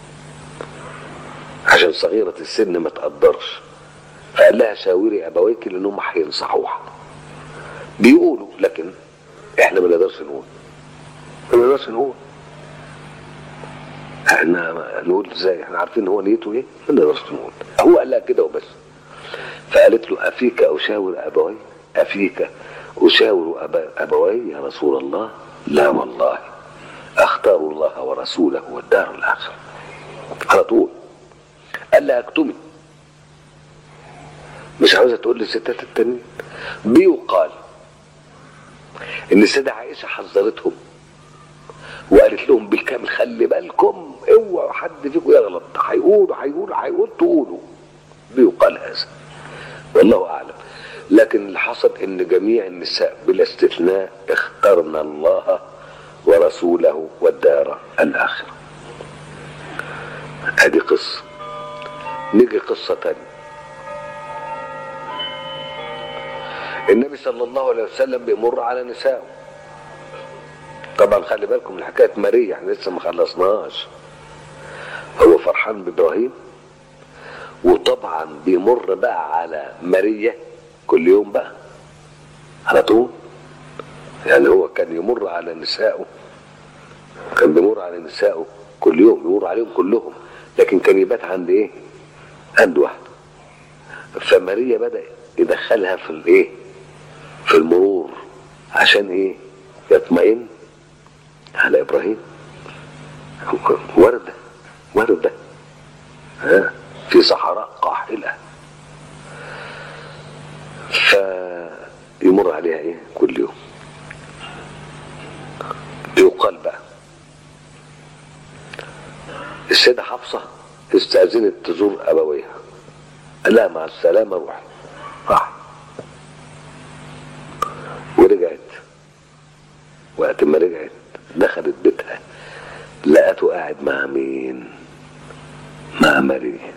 عشان صغيرة السن ما تقدرش فقال لها شاوري ابويك لانهم هينصحوها بيقولوا لكن احنا ما نقدرش نقول ما نقدرش نقول احنا نقول ازاي احنا عارفين هو نيته ايه ما نقدرش نقول هو قال لها كده وبس فقالت له افيك اشاور ابوي افيك اشاور أبا ابوي يا رسول الله لا والله اختار الله ورسوله والدار الاخره على طول قال لها اكتمي مش عاوزه تقول للستات التانيين بيقال ان السيده عائشه حذرتهم وقالت لهم بالكامل خلي بالكم اوعوا حد فيكم يغلط هيقولوا هيقولوا هيقول تقولوا بيقال هذا والله اعلم لكن اللي حصل ان جميع النساء بلا استثناء اخترن الله ورسوله والدار الاخره ادي قصه نيجي قصه تانية النبي صلى الله عليه وسلم بيمر على نسائه طبعا خلي بالكم من حكايه ماريا احنا لسه ما خلصناش هو فرحان بابراهيم وطبعا بيمر بقى على ماريا كل يوم بقى على طول يعني هو كان يمر على نسائه كان بيمر على نسائه كل يوم يمر عليهم كلهم لكن كان يبات عند ايه عند واحده فماريا بدا يدخلها في الايه في المرور عشان ايه يطمئن على ابراهيم ورده ورده ها في صحراء قاحله فيمر عليها ايه كل يوم يقال بقى السيدة حفصة استأذنت تزور أبويها قال لها مع السلامة روحي راح ورجعت وقت ما رجعت دخلت بيتها لقته قاعد مع مين مع ماريا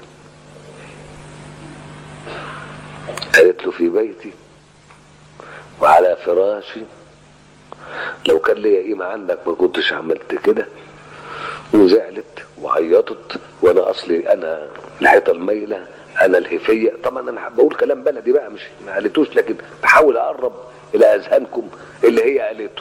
قالت له في بيتي وعلى فراشي لو كان ليا قيمة عندك ما كنتش عملت كده وزعلت وعيطت وانا اصلي انا الحيطه المايله انا الهفيه طبعا انا بقول كلام بلدي بقى مش ما قالتوش لكن بحاول اقرب الى اذهانكم اللي هي قالته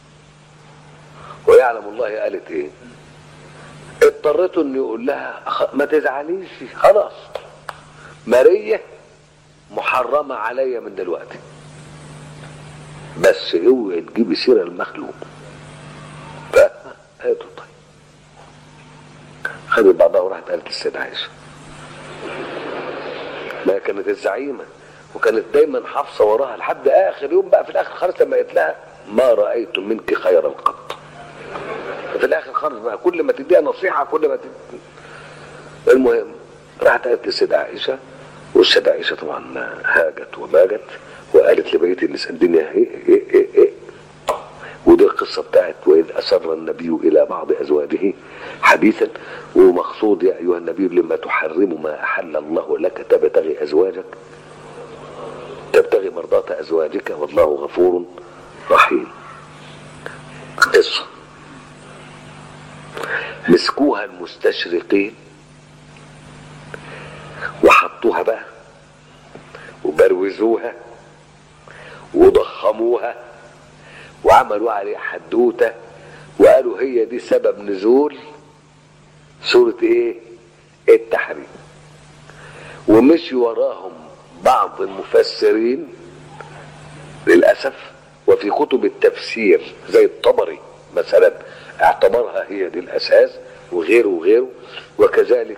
ويعلم الله قالت ايه اضطريت انه يقول لها أخ- ما تزعليش خلاص ماريا محرمه عليا من دلوقتي بس اوعي تجيبي سيره المخلوق فقالت له طيب خدت بعضها وراحت قالت للسيدة عائشة ما كانت الزعيمة وكانت دايما حافظة وراها لحد آخر يوم بقى في الآخر خالص لما قالت لها ما رأيت منك خيرا قط في الآخر خالص بقى كل ما تديها نصيحة كل ما تدي المهم راحت قالت للسيدة عائشة والسيدة عائشة طبعا هاجت وماجت وقالت لبقية النساء الدنيا ايه ايه ايه, إيه ودي القصة بتاعت وإذ أسر النبي إلى بعض أزواجه حديثا ومقصود يا أيها النبي لما تحرم ما أحل الله لك تبتغي أزواجك تبتغي مرضاة أزواجك والله غفور رحيم قصة مسكوها المستشرقين وحطوها بقى وبروزوها وضخموها وعملوا عليه حدوته وقالوا هي دي سبب نزول سورة ايه التحريم ومشي وراهم بعض المفسرين للأسف وفي كتب التفسير زي الطبري مثلا اعتبرها هي دي الأساس وغيره وغيره وكذلك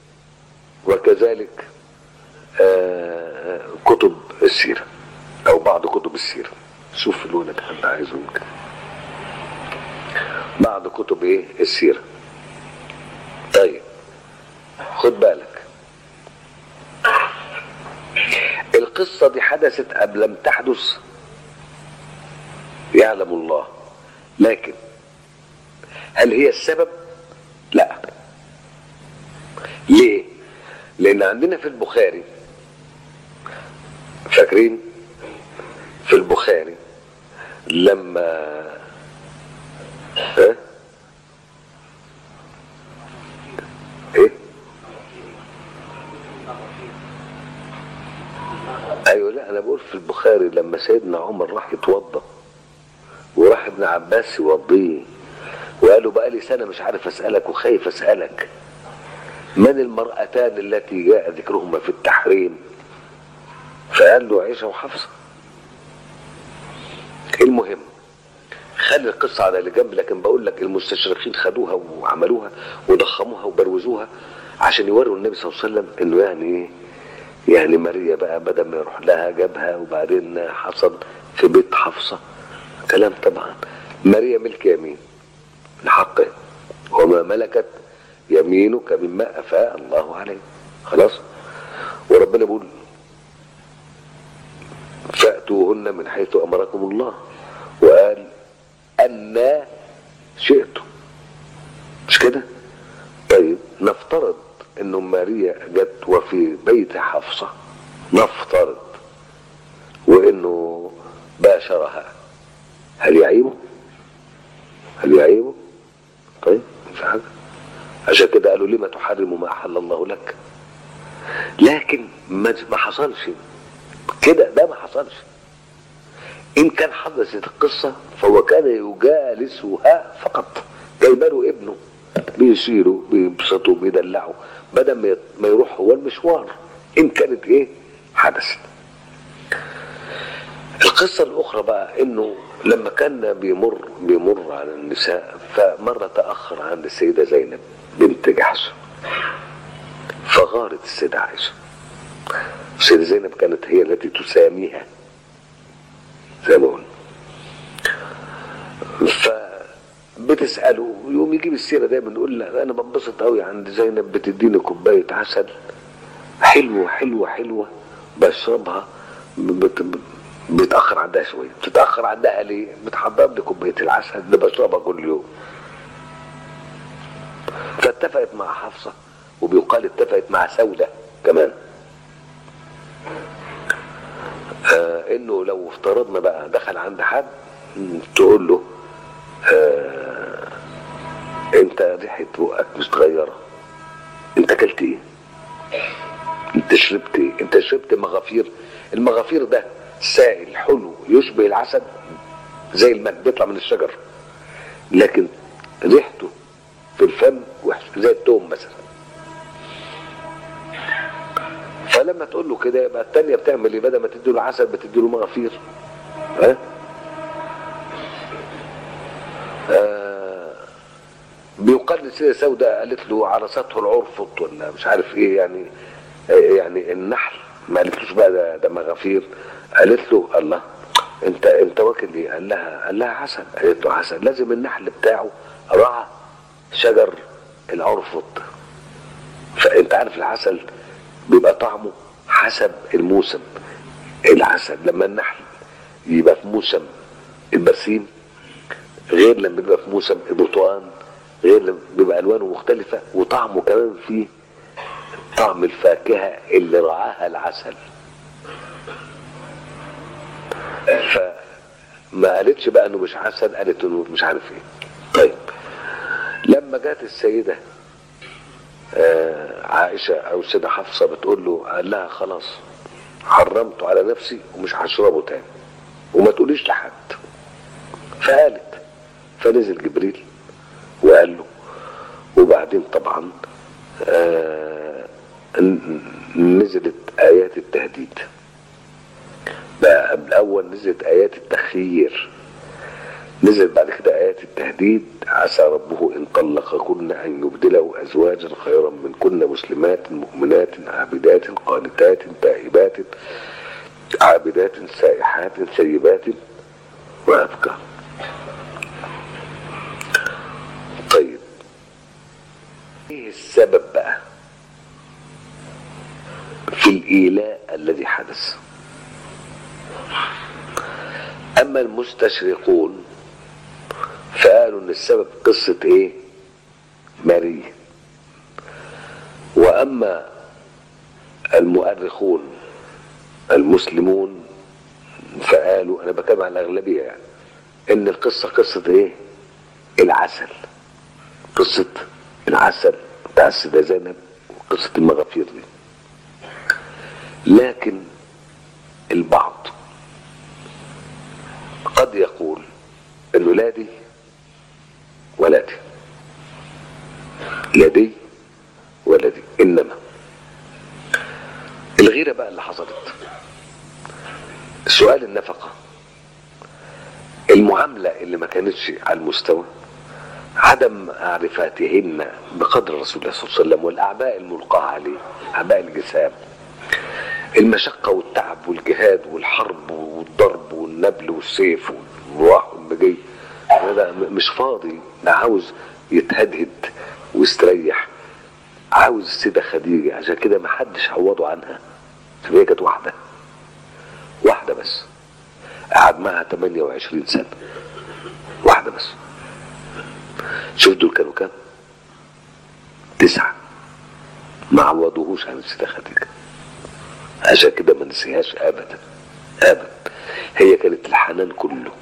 وكذلك آه كتب السيرة أو بعض كتب السيرة شوف الولد حد عايزه كده بعض كتب ايه السيرة طيب خد بالك القصة دي حدثت أم لم تحدث يعلم الله لكن هل هي السبب لا ليه لان عندنا في البخاري فاكرين في البخاري لما ها ايه ايوه لا انا بقول في البخاري لما سيدنا عمر راح يتوضا وراح ابن عباس يوضيه وقال له بقى لي سنه مش عارف اسالك وخايف اسالك من المرأتان التي جاء ذكرهما في التحريم فقال له عائشه وحفصه المهم خلي القصة على اللي جنب لكن بقول لك المستشرقين خدوها وعملوها وضخموها وبروزوها عشان يوروا النبي صلى الله عليه وسلم انه يعني ايه يعني ماريا بقى بدل ما يروح لها جابها وبعدين حصل في بيت حفصة كلام طبعا ماريا ملك يمين لحقه وما ملكت يمينك مما افاء الله عليه خلاص وربنا بيقول فاتوهن من حيث امركم الله وقال أن شئتم مش كده طيب نفترض انه ماريا جت وفي بيت حفصة نفترض وانه باشرها هل يعيبه هل يعيبه طيب مش حاجة عشان كده قالوا لما تحرم ما احل الله لك لكن ما ما حصلش كده ده ما حصلش ان كان حدثت القصه فهو كان يجالسها فقط جايبه ابنه بيشيله بيبسطه بيدلعه بدل ما يت- ما يروح هو المشوار ان كانت ايه حدثت القصة الأخرى بقى إنه لما كان بيمر بيمر على النساء فمرة تأخر عند السيدة زينب بنت جحش فغارت السيدة عائشة السيدة زينب كانت هي التي تساميها زي ما قلنا فبتسأله يقوم يجيب السيرة دايما يقول لا أنا بنبسط قوي عند زينب بتديني كوباية عسل حلوة حلوة حلوة بشربها بت... بتأخر عندها شوية بتتأخر عندها ليه؟ بتحضر لي كوباية العسل اللي بشربها كل يوم فاتفقت مع حفصة وبيقال اتفقت مع سودة كمان آه انه لو افترضنا بقى دخل عند حد م، تقول له آه انت ريحة بقك متغيرة انت اكلت ايه انت شربت ايه انت شربت مغافير المغافير ده سائل حلو يشبه العسل زي الماء بيطلع من الشجر لكن ريحته في الفم وحش زي التوم مثلا فلما تقول له كده يبقى التانية بتعمل ايه بدل ما تدي له عسل بتدي له مغافير ها آه بيقال السيدة سوداء قالت له عرسته العرفط ولا مش عارف ايه يعني آه يعني النحل ما قالتلوش بقى ده, ده مغافير قالت له الله انت انت واكل ايه؟ قال لها قال لها عسل قالت له عسل لازم النحل بتاعه رعى شجر العرفط فانت عارف العسل بيبقى طعمه حسب الموسم العسل لما النحل يبقى في موسم البرسيم غير لما بيبقى في موسم البرتقال غير لما بيبقى الوانه مختلفه وطعمه كمان فيه طعم الفاكهه اللي رعاها العسل فما قالتش بقى انه مش عسل قالت انه مش عارف ايه طيب لما جت السيده آه، عائشه او السيده حفصه بتقول له قال لها خلاص حرمته على نفسي ومش هشربه تاني وما تقوليش لحد فقالت فنزل جبريل وقال له وبعدين طبعا آه ن- نزلت ايات التهديد بقى قبل اول نزلت ايات التخيير نزل بعد كده آيات التهديد عسى ربه إن طلقكن أن يبدله أزواجا خيرا منكن مسلمات مؤمنات عابدات قانتات تائبات عابدات سائحات ثيبات وأبكار طيب ايه السبب بقى في الإيلاء الذي حدث أما المستشرقون فقالوا ان السبب قصة ايه ماريا واما المؤرخون المسلمون فقالوا انا بتكلم عن الاغلبية يعني ان القصة قصة ايه العسل قصة العسل بتاع السيدة زينب وقصة المغافير دي لكن البعض قد يقول انه لا دي ولا دي لا دي ولا دي انما الغيرة بقى اللي حصلت سؤال النفقة المعاملة اللي ما كانتش على المستوى عدم معرفتهن بقدر رسول الله صلى الله عليه وسلم والأعباء الملقاة عليه أعباء الجسام المشقة والتعب والجهاد والحرب والضرب والنبل والسيف والرواح والمجي هذا م- مش فاضي ده عاوز يتهدهد ويستريح عاوز السيدة خديجة عشان كده ما حدش عوضه عنها عشان هي كانت واحدة واحدة بس قعد معها 28 سنة واحدة بس شوف دول كانوا كام تسعة ما عوضوهوش عن السيدة خديجة عشان كده ما نسيهاش ابدا ابدا هي كانت الحنان كله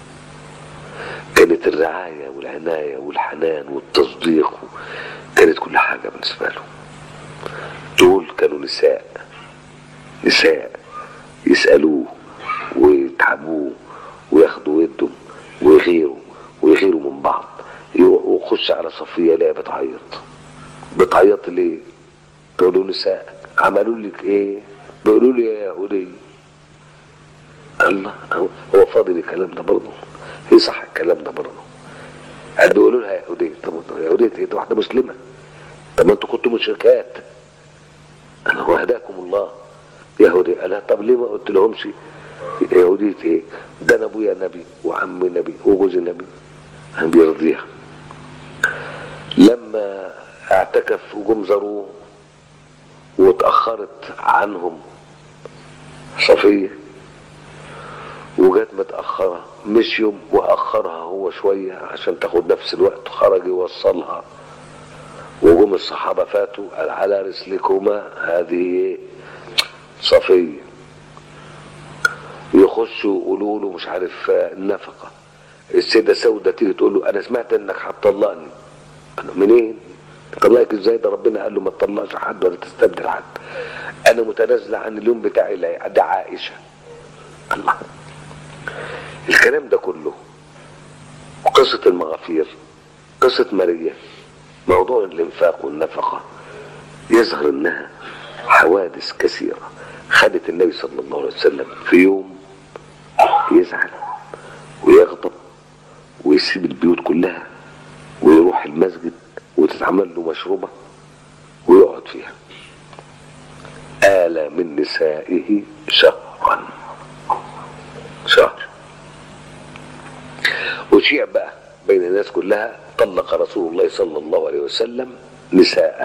كانت الرعاية والعناية والحنان والتصديق كانت كل حاجة بالنسبة له دول كانوا نساء نساء يسألوه ويتعبوه وياخدوا يدهم ويغيروا ويغيروا من بعض ويخش على صفية لا بتعيط بتعيط ليه؟ تقولوا نساء عملوا لك ايه؟ بيقولوا لي يا يهودي الله هو- هو فاضي الكلام ده برضه يصح الكلام ده برضه قال بيقولوا لها يهودية طب يهودية ايه؟ ده واحدة مسلمة طب ما انتوا كنتوا مشركات انا هو هداكم الله يهودي قال لها طب ليه ما قلت لهمش يهودية ايه؟ ده انا ابويا نبي وعمي نبي وجوزي نبي كان بيرضيها لما اعتكف وجم زاروه واتأخرت عنهم صفية وجت متأخرة مش يوم وأخرها هو شوية عشان تاخد نفس الوقت خرج يوصلها وجم الصحابة فاتوا قال على رسلكما هذه صفية يخشوا يقولوا له مش عارف آه، النفقة السيدة سودة تيجي تقول له أنا سمعت إنك هتطلقني أنا منين؟ طلقك ازاي ده ربنا قال له ما تطلقش حد ولا تستبدل حد انا متنازله عن اليوم بتاعي لا- ده عائشه الله الكلام ده كله قصة المغافير قصة ماريا موضوع الانفاق والنفقة يظهر انها حوادث كثيرة خدت النبي صلى الله عليه وسلم في يوم يزعل ويغضب ويسيب البيوت كلها ويروح المسجد وتتعمل له مشروبة ويقعد فيها آل من نسائه شهرا شهر وشيع بقى بين الناس كلها طلق رسول الله صلى الله عليه وسلم نساءه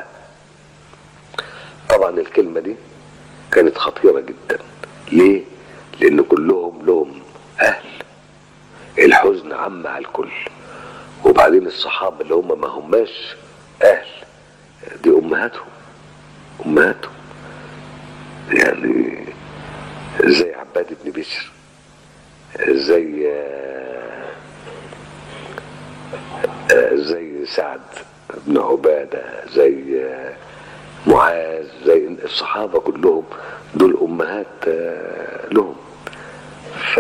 طبعا الكلمة دي كانت خطيرة جدا ليه؟ لأن كلهم لهم أهل الحزن عم على الكل وبعدين الصحابة اللي هم ما هماش أهل دي أمهاتهم أمهاتهم يعني زي عباد بن بشر زي آه، آه، زي سعد بن عبادة زي آه، معاذ زي الصحابة كلهم دول أمهات آه، لهم ف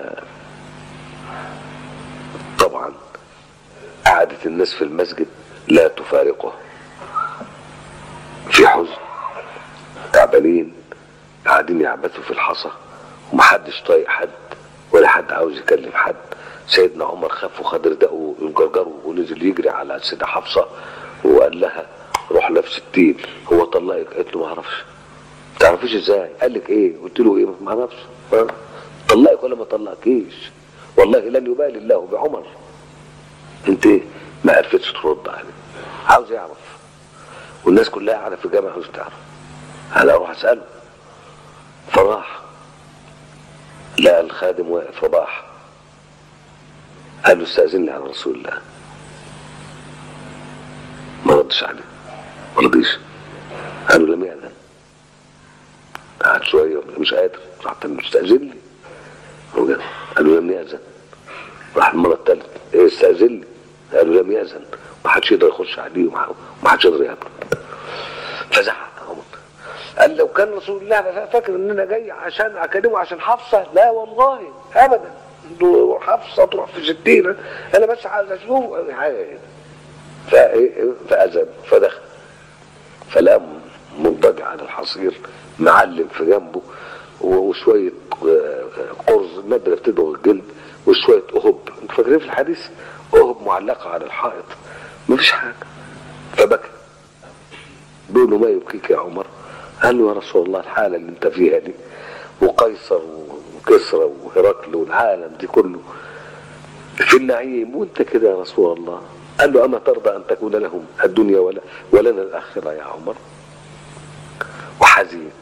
طبعا قعدت الناس في المسجد لا تفارقه في حزن تعبانين قاعدين يعبثوا في الحصى ومحدش طايق حد ولا حد عاوز يكلم حد سيدنا عمر خاف وخد رداءه وجرجره ونزل يجري على السيدة حفصة وقال لها روح لها في ستين هو طلقك قالت له ما اعرفش تعرفيش ازاي قال لك ايه قلت له ايه ما اعرفش ها؟ طلقك ولا ما طلقكيش والله لن يبالي الله بعمر انت ما عرفتش ترد عليه عاوز يعرف والناس كلها قاعده في الجامعه عاوز تعرف انا اروح اساله فراح لقى الخادم واقف رباح قال له استاذني على رسول الله ما ردش عليه ما رضيش قال له لم يأذن قعد شويه مش قادر راح تاني استاذن لي هو جه. قال له لم يأذن راح المره الثالثه ايه استاذن لي قال له لم يأذن ما حدش يقدر يخش عليه وما ما حدش يقدر يقابله فزعق عمر قال لو كان رسول الله فاكر ان انا جاي عشان اكلمه عشان حفصه لا والله ابدا دو حفصه تروح في ستين انا بس عايز اشوفه حاجه فإيه- فاذن فدخل فلقى مضطجع على الحصير معلم في جنبه وشويه آه، قرص ماده اللي بتدغ الجلد وشويه اهب انتوا فاكرين في الحديث اهب معلقه على الحائط مفيش حاجه فبكى بيقول له ما يبكيك يا عمر قال له يا رسول الله الحاله اللي انت فيها دي وقيصر وكسرى وهرقل والعالم دي كله في النعيم وانت كده يا رسول الله قال له اما ترضى ان تكون لهم الدنيا ولا ولنا الاخره يا عمر وحزين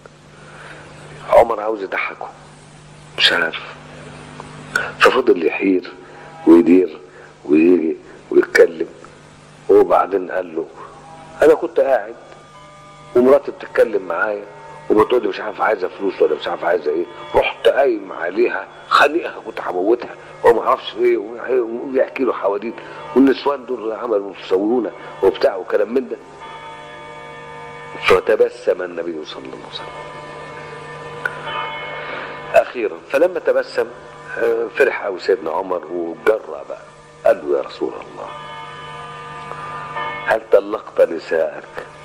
عمر عاوز يضحكه مش عارف ففضل يحير ويدير ويجي ويتكلم وبعدين قال له انا كنت قاعد ومراتي بتتكلم معايا وبتقول لي مش عارف عايزه فلوس ولا مش عارف عايزه ايه رحت قايم عليها خانقها كنت هموتها هو ما اعرفش ايه ويحكي له حواديت والنسوان دول عملوا يسوونه وبتاع وكلام من ده فتبسم النبي صلى الله عليه وسلم اخيرا فلما تبسم آه، فرح قوي سيدنا عمر وجرى بقى قال له يا رسول الله هل طلقت نساءك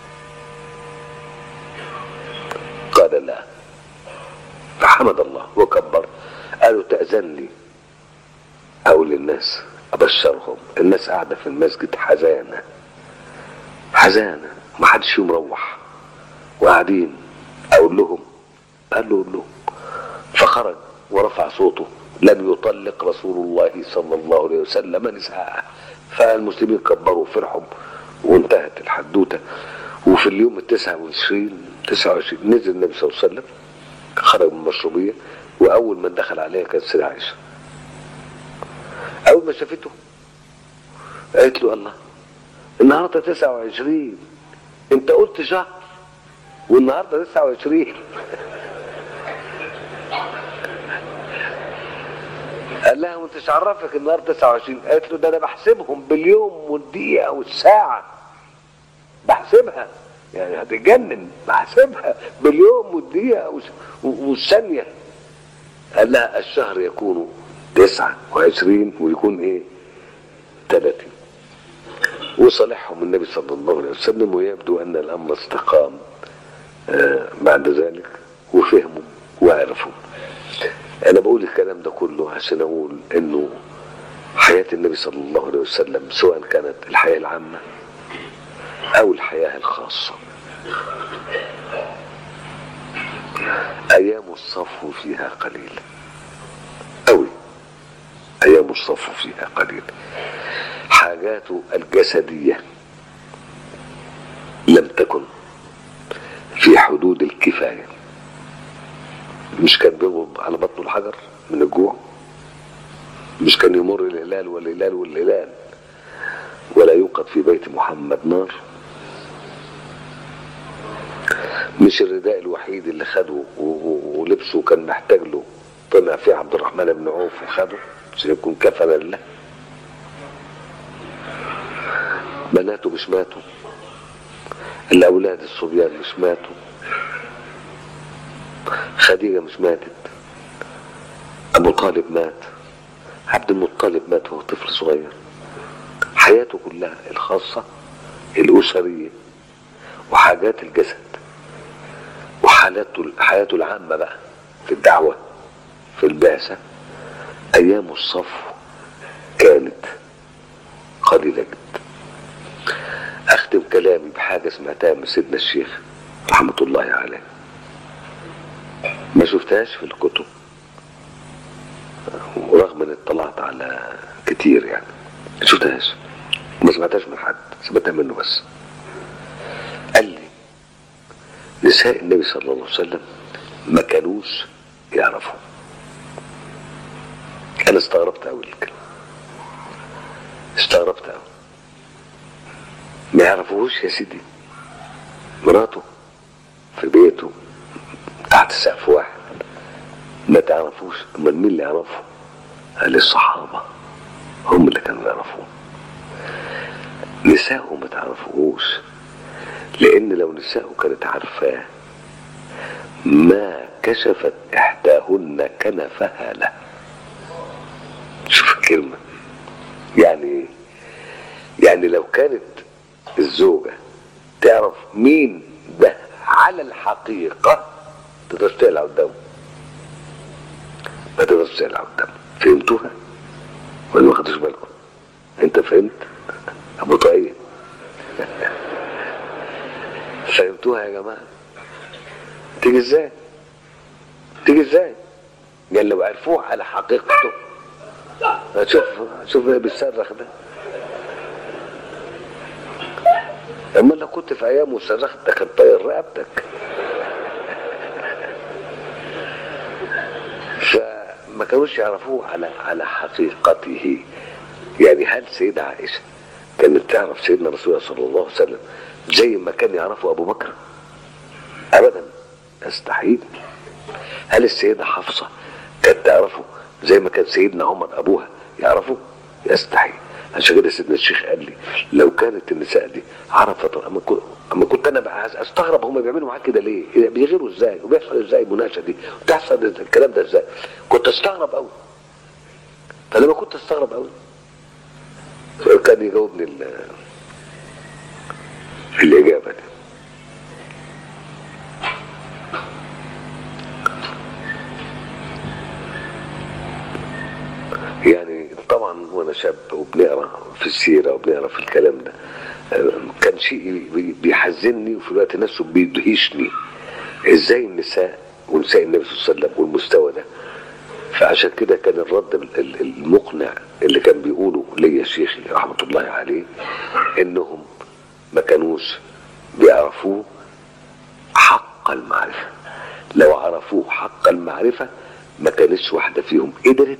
قال لا فحمد الله وكبر قالوا تأذن لي أقول للناس أبشرهم الناس قاعدة في المسجد حزانة حزانة ما حدش فيهم مروح وقاعدين أقول لهم قال له قول لهم فخرج ورفع صوته لم يطلق رسول الله صلى الله عليه وسلم نساءه فالمسلمين كبروا وفرحوا وانتهت الحدوته وفي اليوم التسعة والعشرين تسعة وعشرين نزل النبي صلى الله عليه وسلم خرج من المشروبية وأول من دخل عليها كانت سيدة عائشة أول ما شافته قالت له الله النهارده 29 أنت قلت شهر والنهارده 29 قال لها وانت مش عرفك النهارده 29 قالت له ده انا بحسبهم باليوم والدقيقه والساعه بحسبها يعني هتتجنن بحسبها باليوم والدقيقه والس- والثانيه قال لها الشهر يكون 29 ويكون ايه 30 وصالحهم النبي صلى الله عليه وسلم ويبدو ان الامر استقام آه، بعد ذلك وفهموا وعرفوا انا بقول الكلام ده كله عشان اقول انه حياة النبي صلى الله عليه وسلم سواء كانت الحياة العامة او الحياة الخاصة ايام الصفو فيها قليل اوي ايام الصفو فيها قليل حاجاته الجسدية لم تكن في حدود الكفايه مش كان بيضرب على بطنه الحجر من الجوع مش كان يمر الهلال والهلال والهلال ولا يوقد في بيت محمد نار مش الرداء الوحيد اللي خده و- و- ولبسه كان محتاج له طلع فيه عبد الرحمن بن عوف وخده عشان يكون كفنا لله بناته مش ماتوا الاولاد الصبيان مش ماتوا خديجة مش ماتت أبو طالب مات عبد المطلب مات وهو طفل صغير حياته كلها الخاصة الأسرية وحاجات الجسد وحالاته حياته العامة بقى في الدعوة في البعثة أيام الصفو كانت قليلة جدا أختم كلامي بحاجة سمعتها من سيدنا الشيخ رحمة الله عليه ما شفتهاش في الكتب ورغم ان اطلعت على كتير يعني ما شفتهاش ما سمعتهاش من حد سمعتها منه بس قال لي نساء النبي صلى الله عليه وسلم ما كانوش يعرفوا انا استغربت قوي الكلام استغربت قوي ما يعرفوهوش يا سيدي مراته في بيته تحت سقف واحد ما تعرفوش امال مين اللي يعرفه قال الصحابه هم اللي كانوا يعرفوه نساءه ما تعرفوهوش لان لو نساءه كانت عارفاه ما كشفت احداهن كنفها له شوف الكلمه يعني ايه يعني لو كانت الزوجه تعرف مين ده على الحقيقه تقدرش تقلع قدامه ما تقدرش تقلع قدامه فهمتوها ولا ما خدتوش بالكم انت فهمت ابو طاقية فهمتوها يا جماعه تيجي ازاي تيجي ازاي قال لو عرفوه على حقيقته شوف شوف بيصرخ ده اما لو كنت في ايام وصرخت ده كان طاير رقبتك فما كانوش يعرفوه على على حقيقته يعني هل سيدة عائشة كانت تعرف سيدنا رسول الله صلى الله عليه وسلم زي ما كان يعرفه ابو بكر ابدا يستحيل هل السيدة حفصة كانت تعرفه زي ما كان سيدنا عمر ابوها يعرفه يستحيل عشان كده سيدنا الشيخ قال لي لو كانت النساء دي عرفت اما كنت اما كنت انا بقى استغرب هم بيعملوا معاك كده ليه؟ بيغيروا ازاي؟ وبيحصل ازاي المناقشه دي؟ وتحصل الكلام ده ازاي؟ كنت استغرب قوي فلما كنت استغرب قوي كان يجاوبني الاجابه دي يعني طبعا وانا شاب وبنقرا في السيره وبنقرا في الكلام ده كان شيء بيحزنني وفي الوقت نفسه بيدهشني ازاي النساء ونساء النبي صلى الله عليه وسلم والمستوى ده فعشان كده كان الرد المقنع اللي كان بيقوله ليا شيخي رحمه الله عليه انهم ما كانوش بيعرفوه حق المعرفه لو عرفوه حق المعرفه ما كانتش واحده فيهم قدرت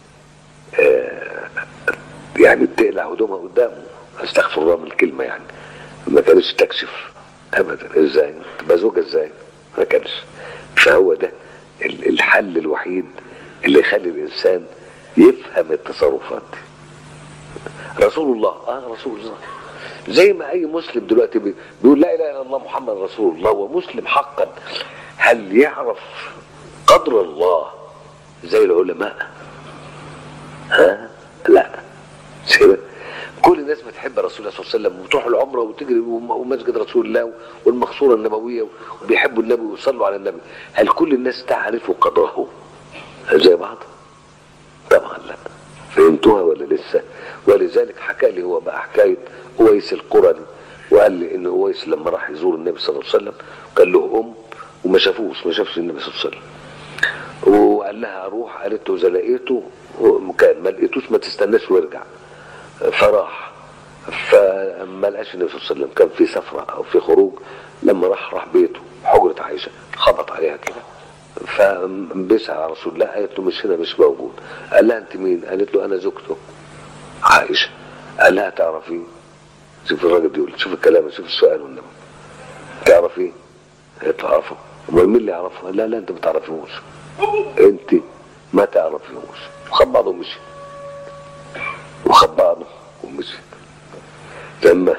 آه يعني تقلع هدومها قدامه استغفر الله من الكلمه يعني ما كانتش تكشف ابدا ازاي تبقى زوجه ازاي ما كانش فهو ده الحل الوحيد اللي يخلي الانسان يفهم التصرفات دي رسول الله اه رسول الله زي ما اي مسلم دلوقتي بيقول لا اله الا الله محمد رسول الله ومسلم حقا هل يعرف قدر الله زي العلماء ها لا كده كل الناس بتحب رسول الله صلى الله عليه وسلم وتروح العمره وتجري ومسجد رسول الله والمقصوره النبويه وبيحبوا النبي ويصلوا على النبي هل كل الناس تعرف قدره زي بعض طبعا لا فهمتوها ولا لسه ولذلك حكى لي هو بقى حكايه اويس القرني وقال لي ان اويس لما راح يزور النبي صلى الله عليه وسلم كان له ام وما شافوش ما شافش النبي صلى الله عليه وسلم وقال لها اروح قالت له اذا لقيته كان ما لقيتوش ما تستناش وارجع فراح فما لقاش النبي صلى الله عليه وسلم كان في سفره او في خروج لما راح راح بيته حجره عائشه خبط عليها كده فبيسأل على رسول الله قالت له مش هنا مش موجود قال لها انت مين قالت له انا زوجته عائشه قال لها تعرفي شوف الراجل بيقول شوف الكلام شوف السؤال والنبي تعرفي قالت له اعرفه امال مين اللي يعرفه لا لا انت ما تعرفيهوش انت ما تعرفيهوش وخد بعضه ومشي وخد بعضه ومشي لما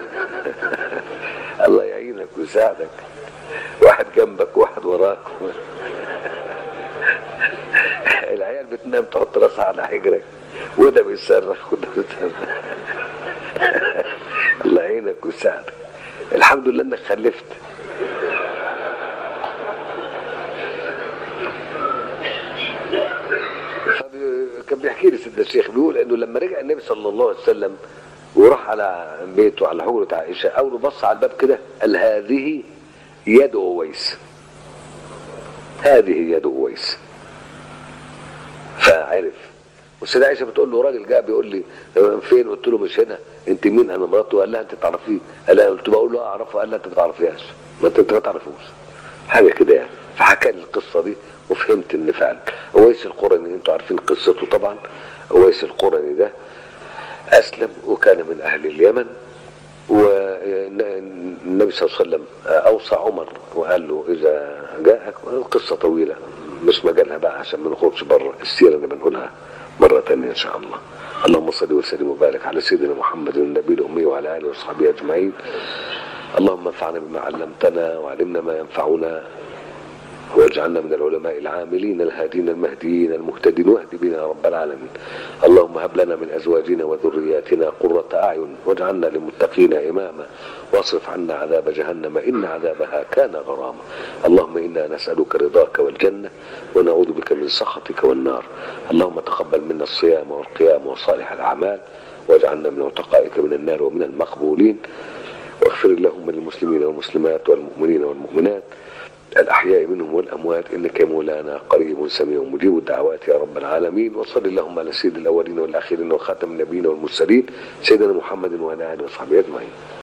الله يعينك ويساعدك واحد جنبك واحد وراك العيال بتنام تحط راسها على حجرك وده بيصرخ وده بيصرخ الله يعينك ويساعدك الحمد لله انك خلفت كان بيحكي لي سيدنا الشيخ بيقول انه لما رجع النبي صلى الله عليه وسلم وراح على بيته على حجرة عائشة أول بص على الباب كده قال هذه يد أويس هذه يد أويس فعرف والسيدة عائشة بتقول له راجل جاء بيقول لي فين قلت له مش هنا انت مين انا مراته قال لها انت تعرفيه قال لها قلت بقول له اعرفه قال لها انت ما تعرفيهاش ما انت ما تعرفوش حاجه كده يعني فحكى لي القصه دي وفهمت ان فعلا اويس القرني انتوا عارفين قصته طبعا اويس القرني ده اسلم وكان من اهل اليمن والنبي صلى الله عليه وسلم اوصى عمر وقال له اذا جاءك قصه طويله مش مجالها بقى عشان ما نخرجش بره السيره اللي بنقولها مره ثانيه ان شاء الله اللهم صل وسلم وبارك على سيدنا محمد النبي الامي وعلى اله وصحبه اجمعين اللهم انفعنا بما علمتنا وعلمنا ما ينفعنا واجعلنا من العلماء العاملين الهادين المهديين المهتدين واهد بنا يا رب العالمين اللهم هب لنا من ازواجنا وذرياتنا قرة اعين واجعلنا للمتقين اماما واصرف عنا عذاب جهنم ان عذابها كان غراما اللهم انا نسالك رضاك والجنه ونعوذ بك من سخطك والنار اللهم تقبل منا الصيام والقيام وصالح الاعمال واجعلنا من عتقائك من النار ومن المقبولين واغفر اللهم للمسلمين والمسلمات والمؤمنين والمؤمنات الأحياء منهم والأموات إنك يا مولانا قريب سميع مجيب الدعوات يا رب العالمين وصل اللهم على سيد الأولين والآخرين وخاتم النبيين والمرسلين سيدنا محمد وعلى آله وصحبه أجمعين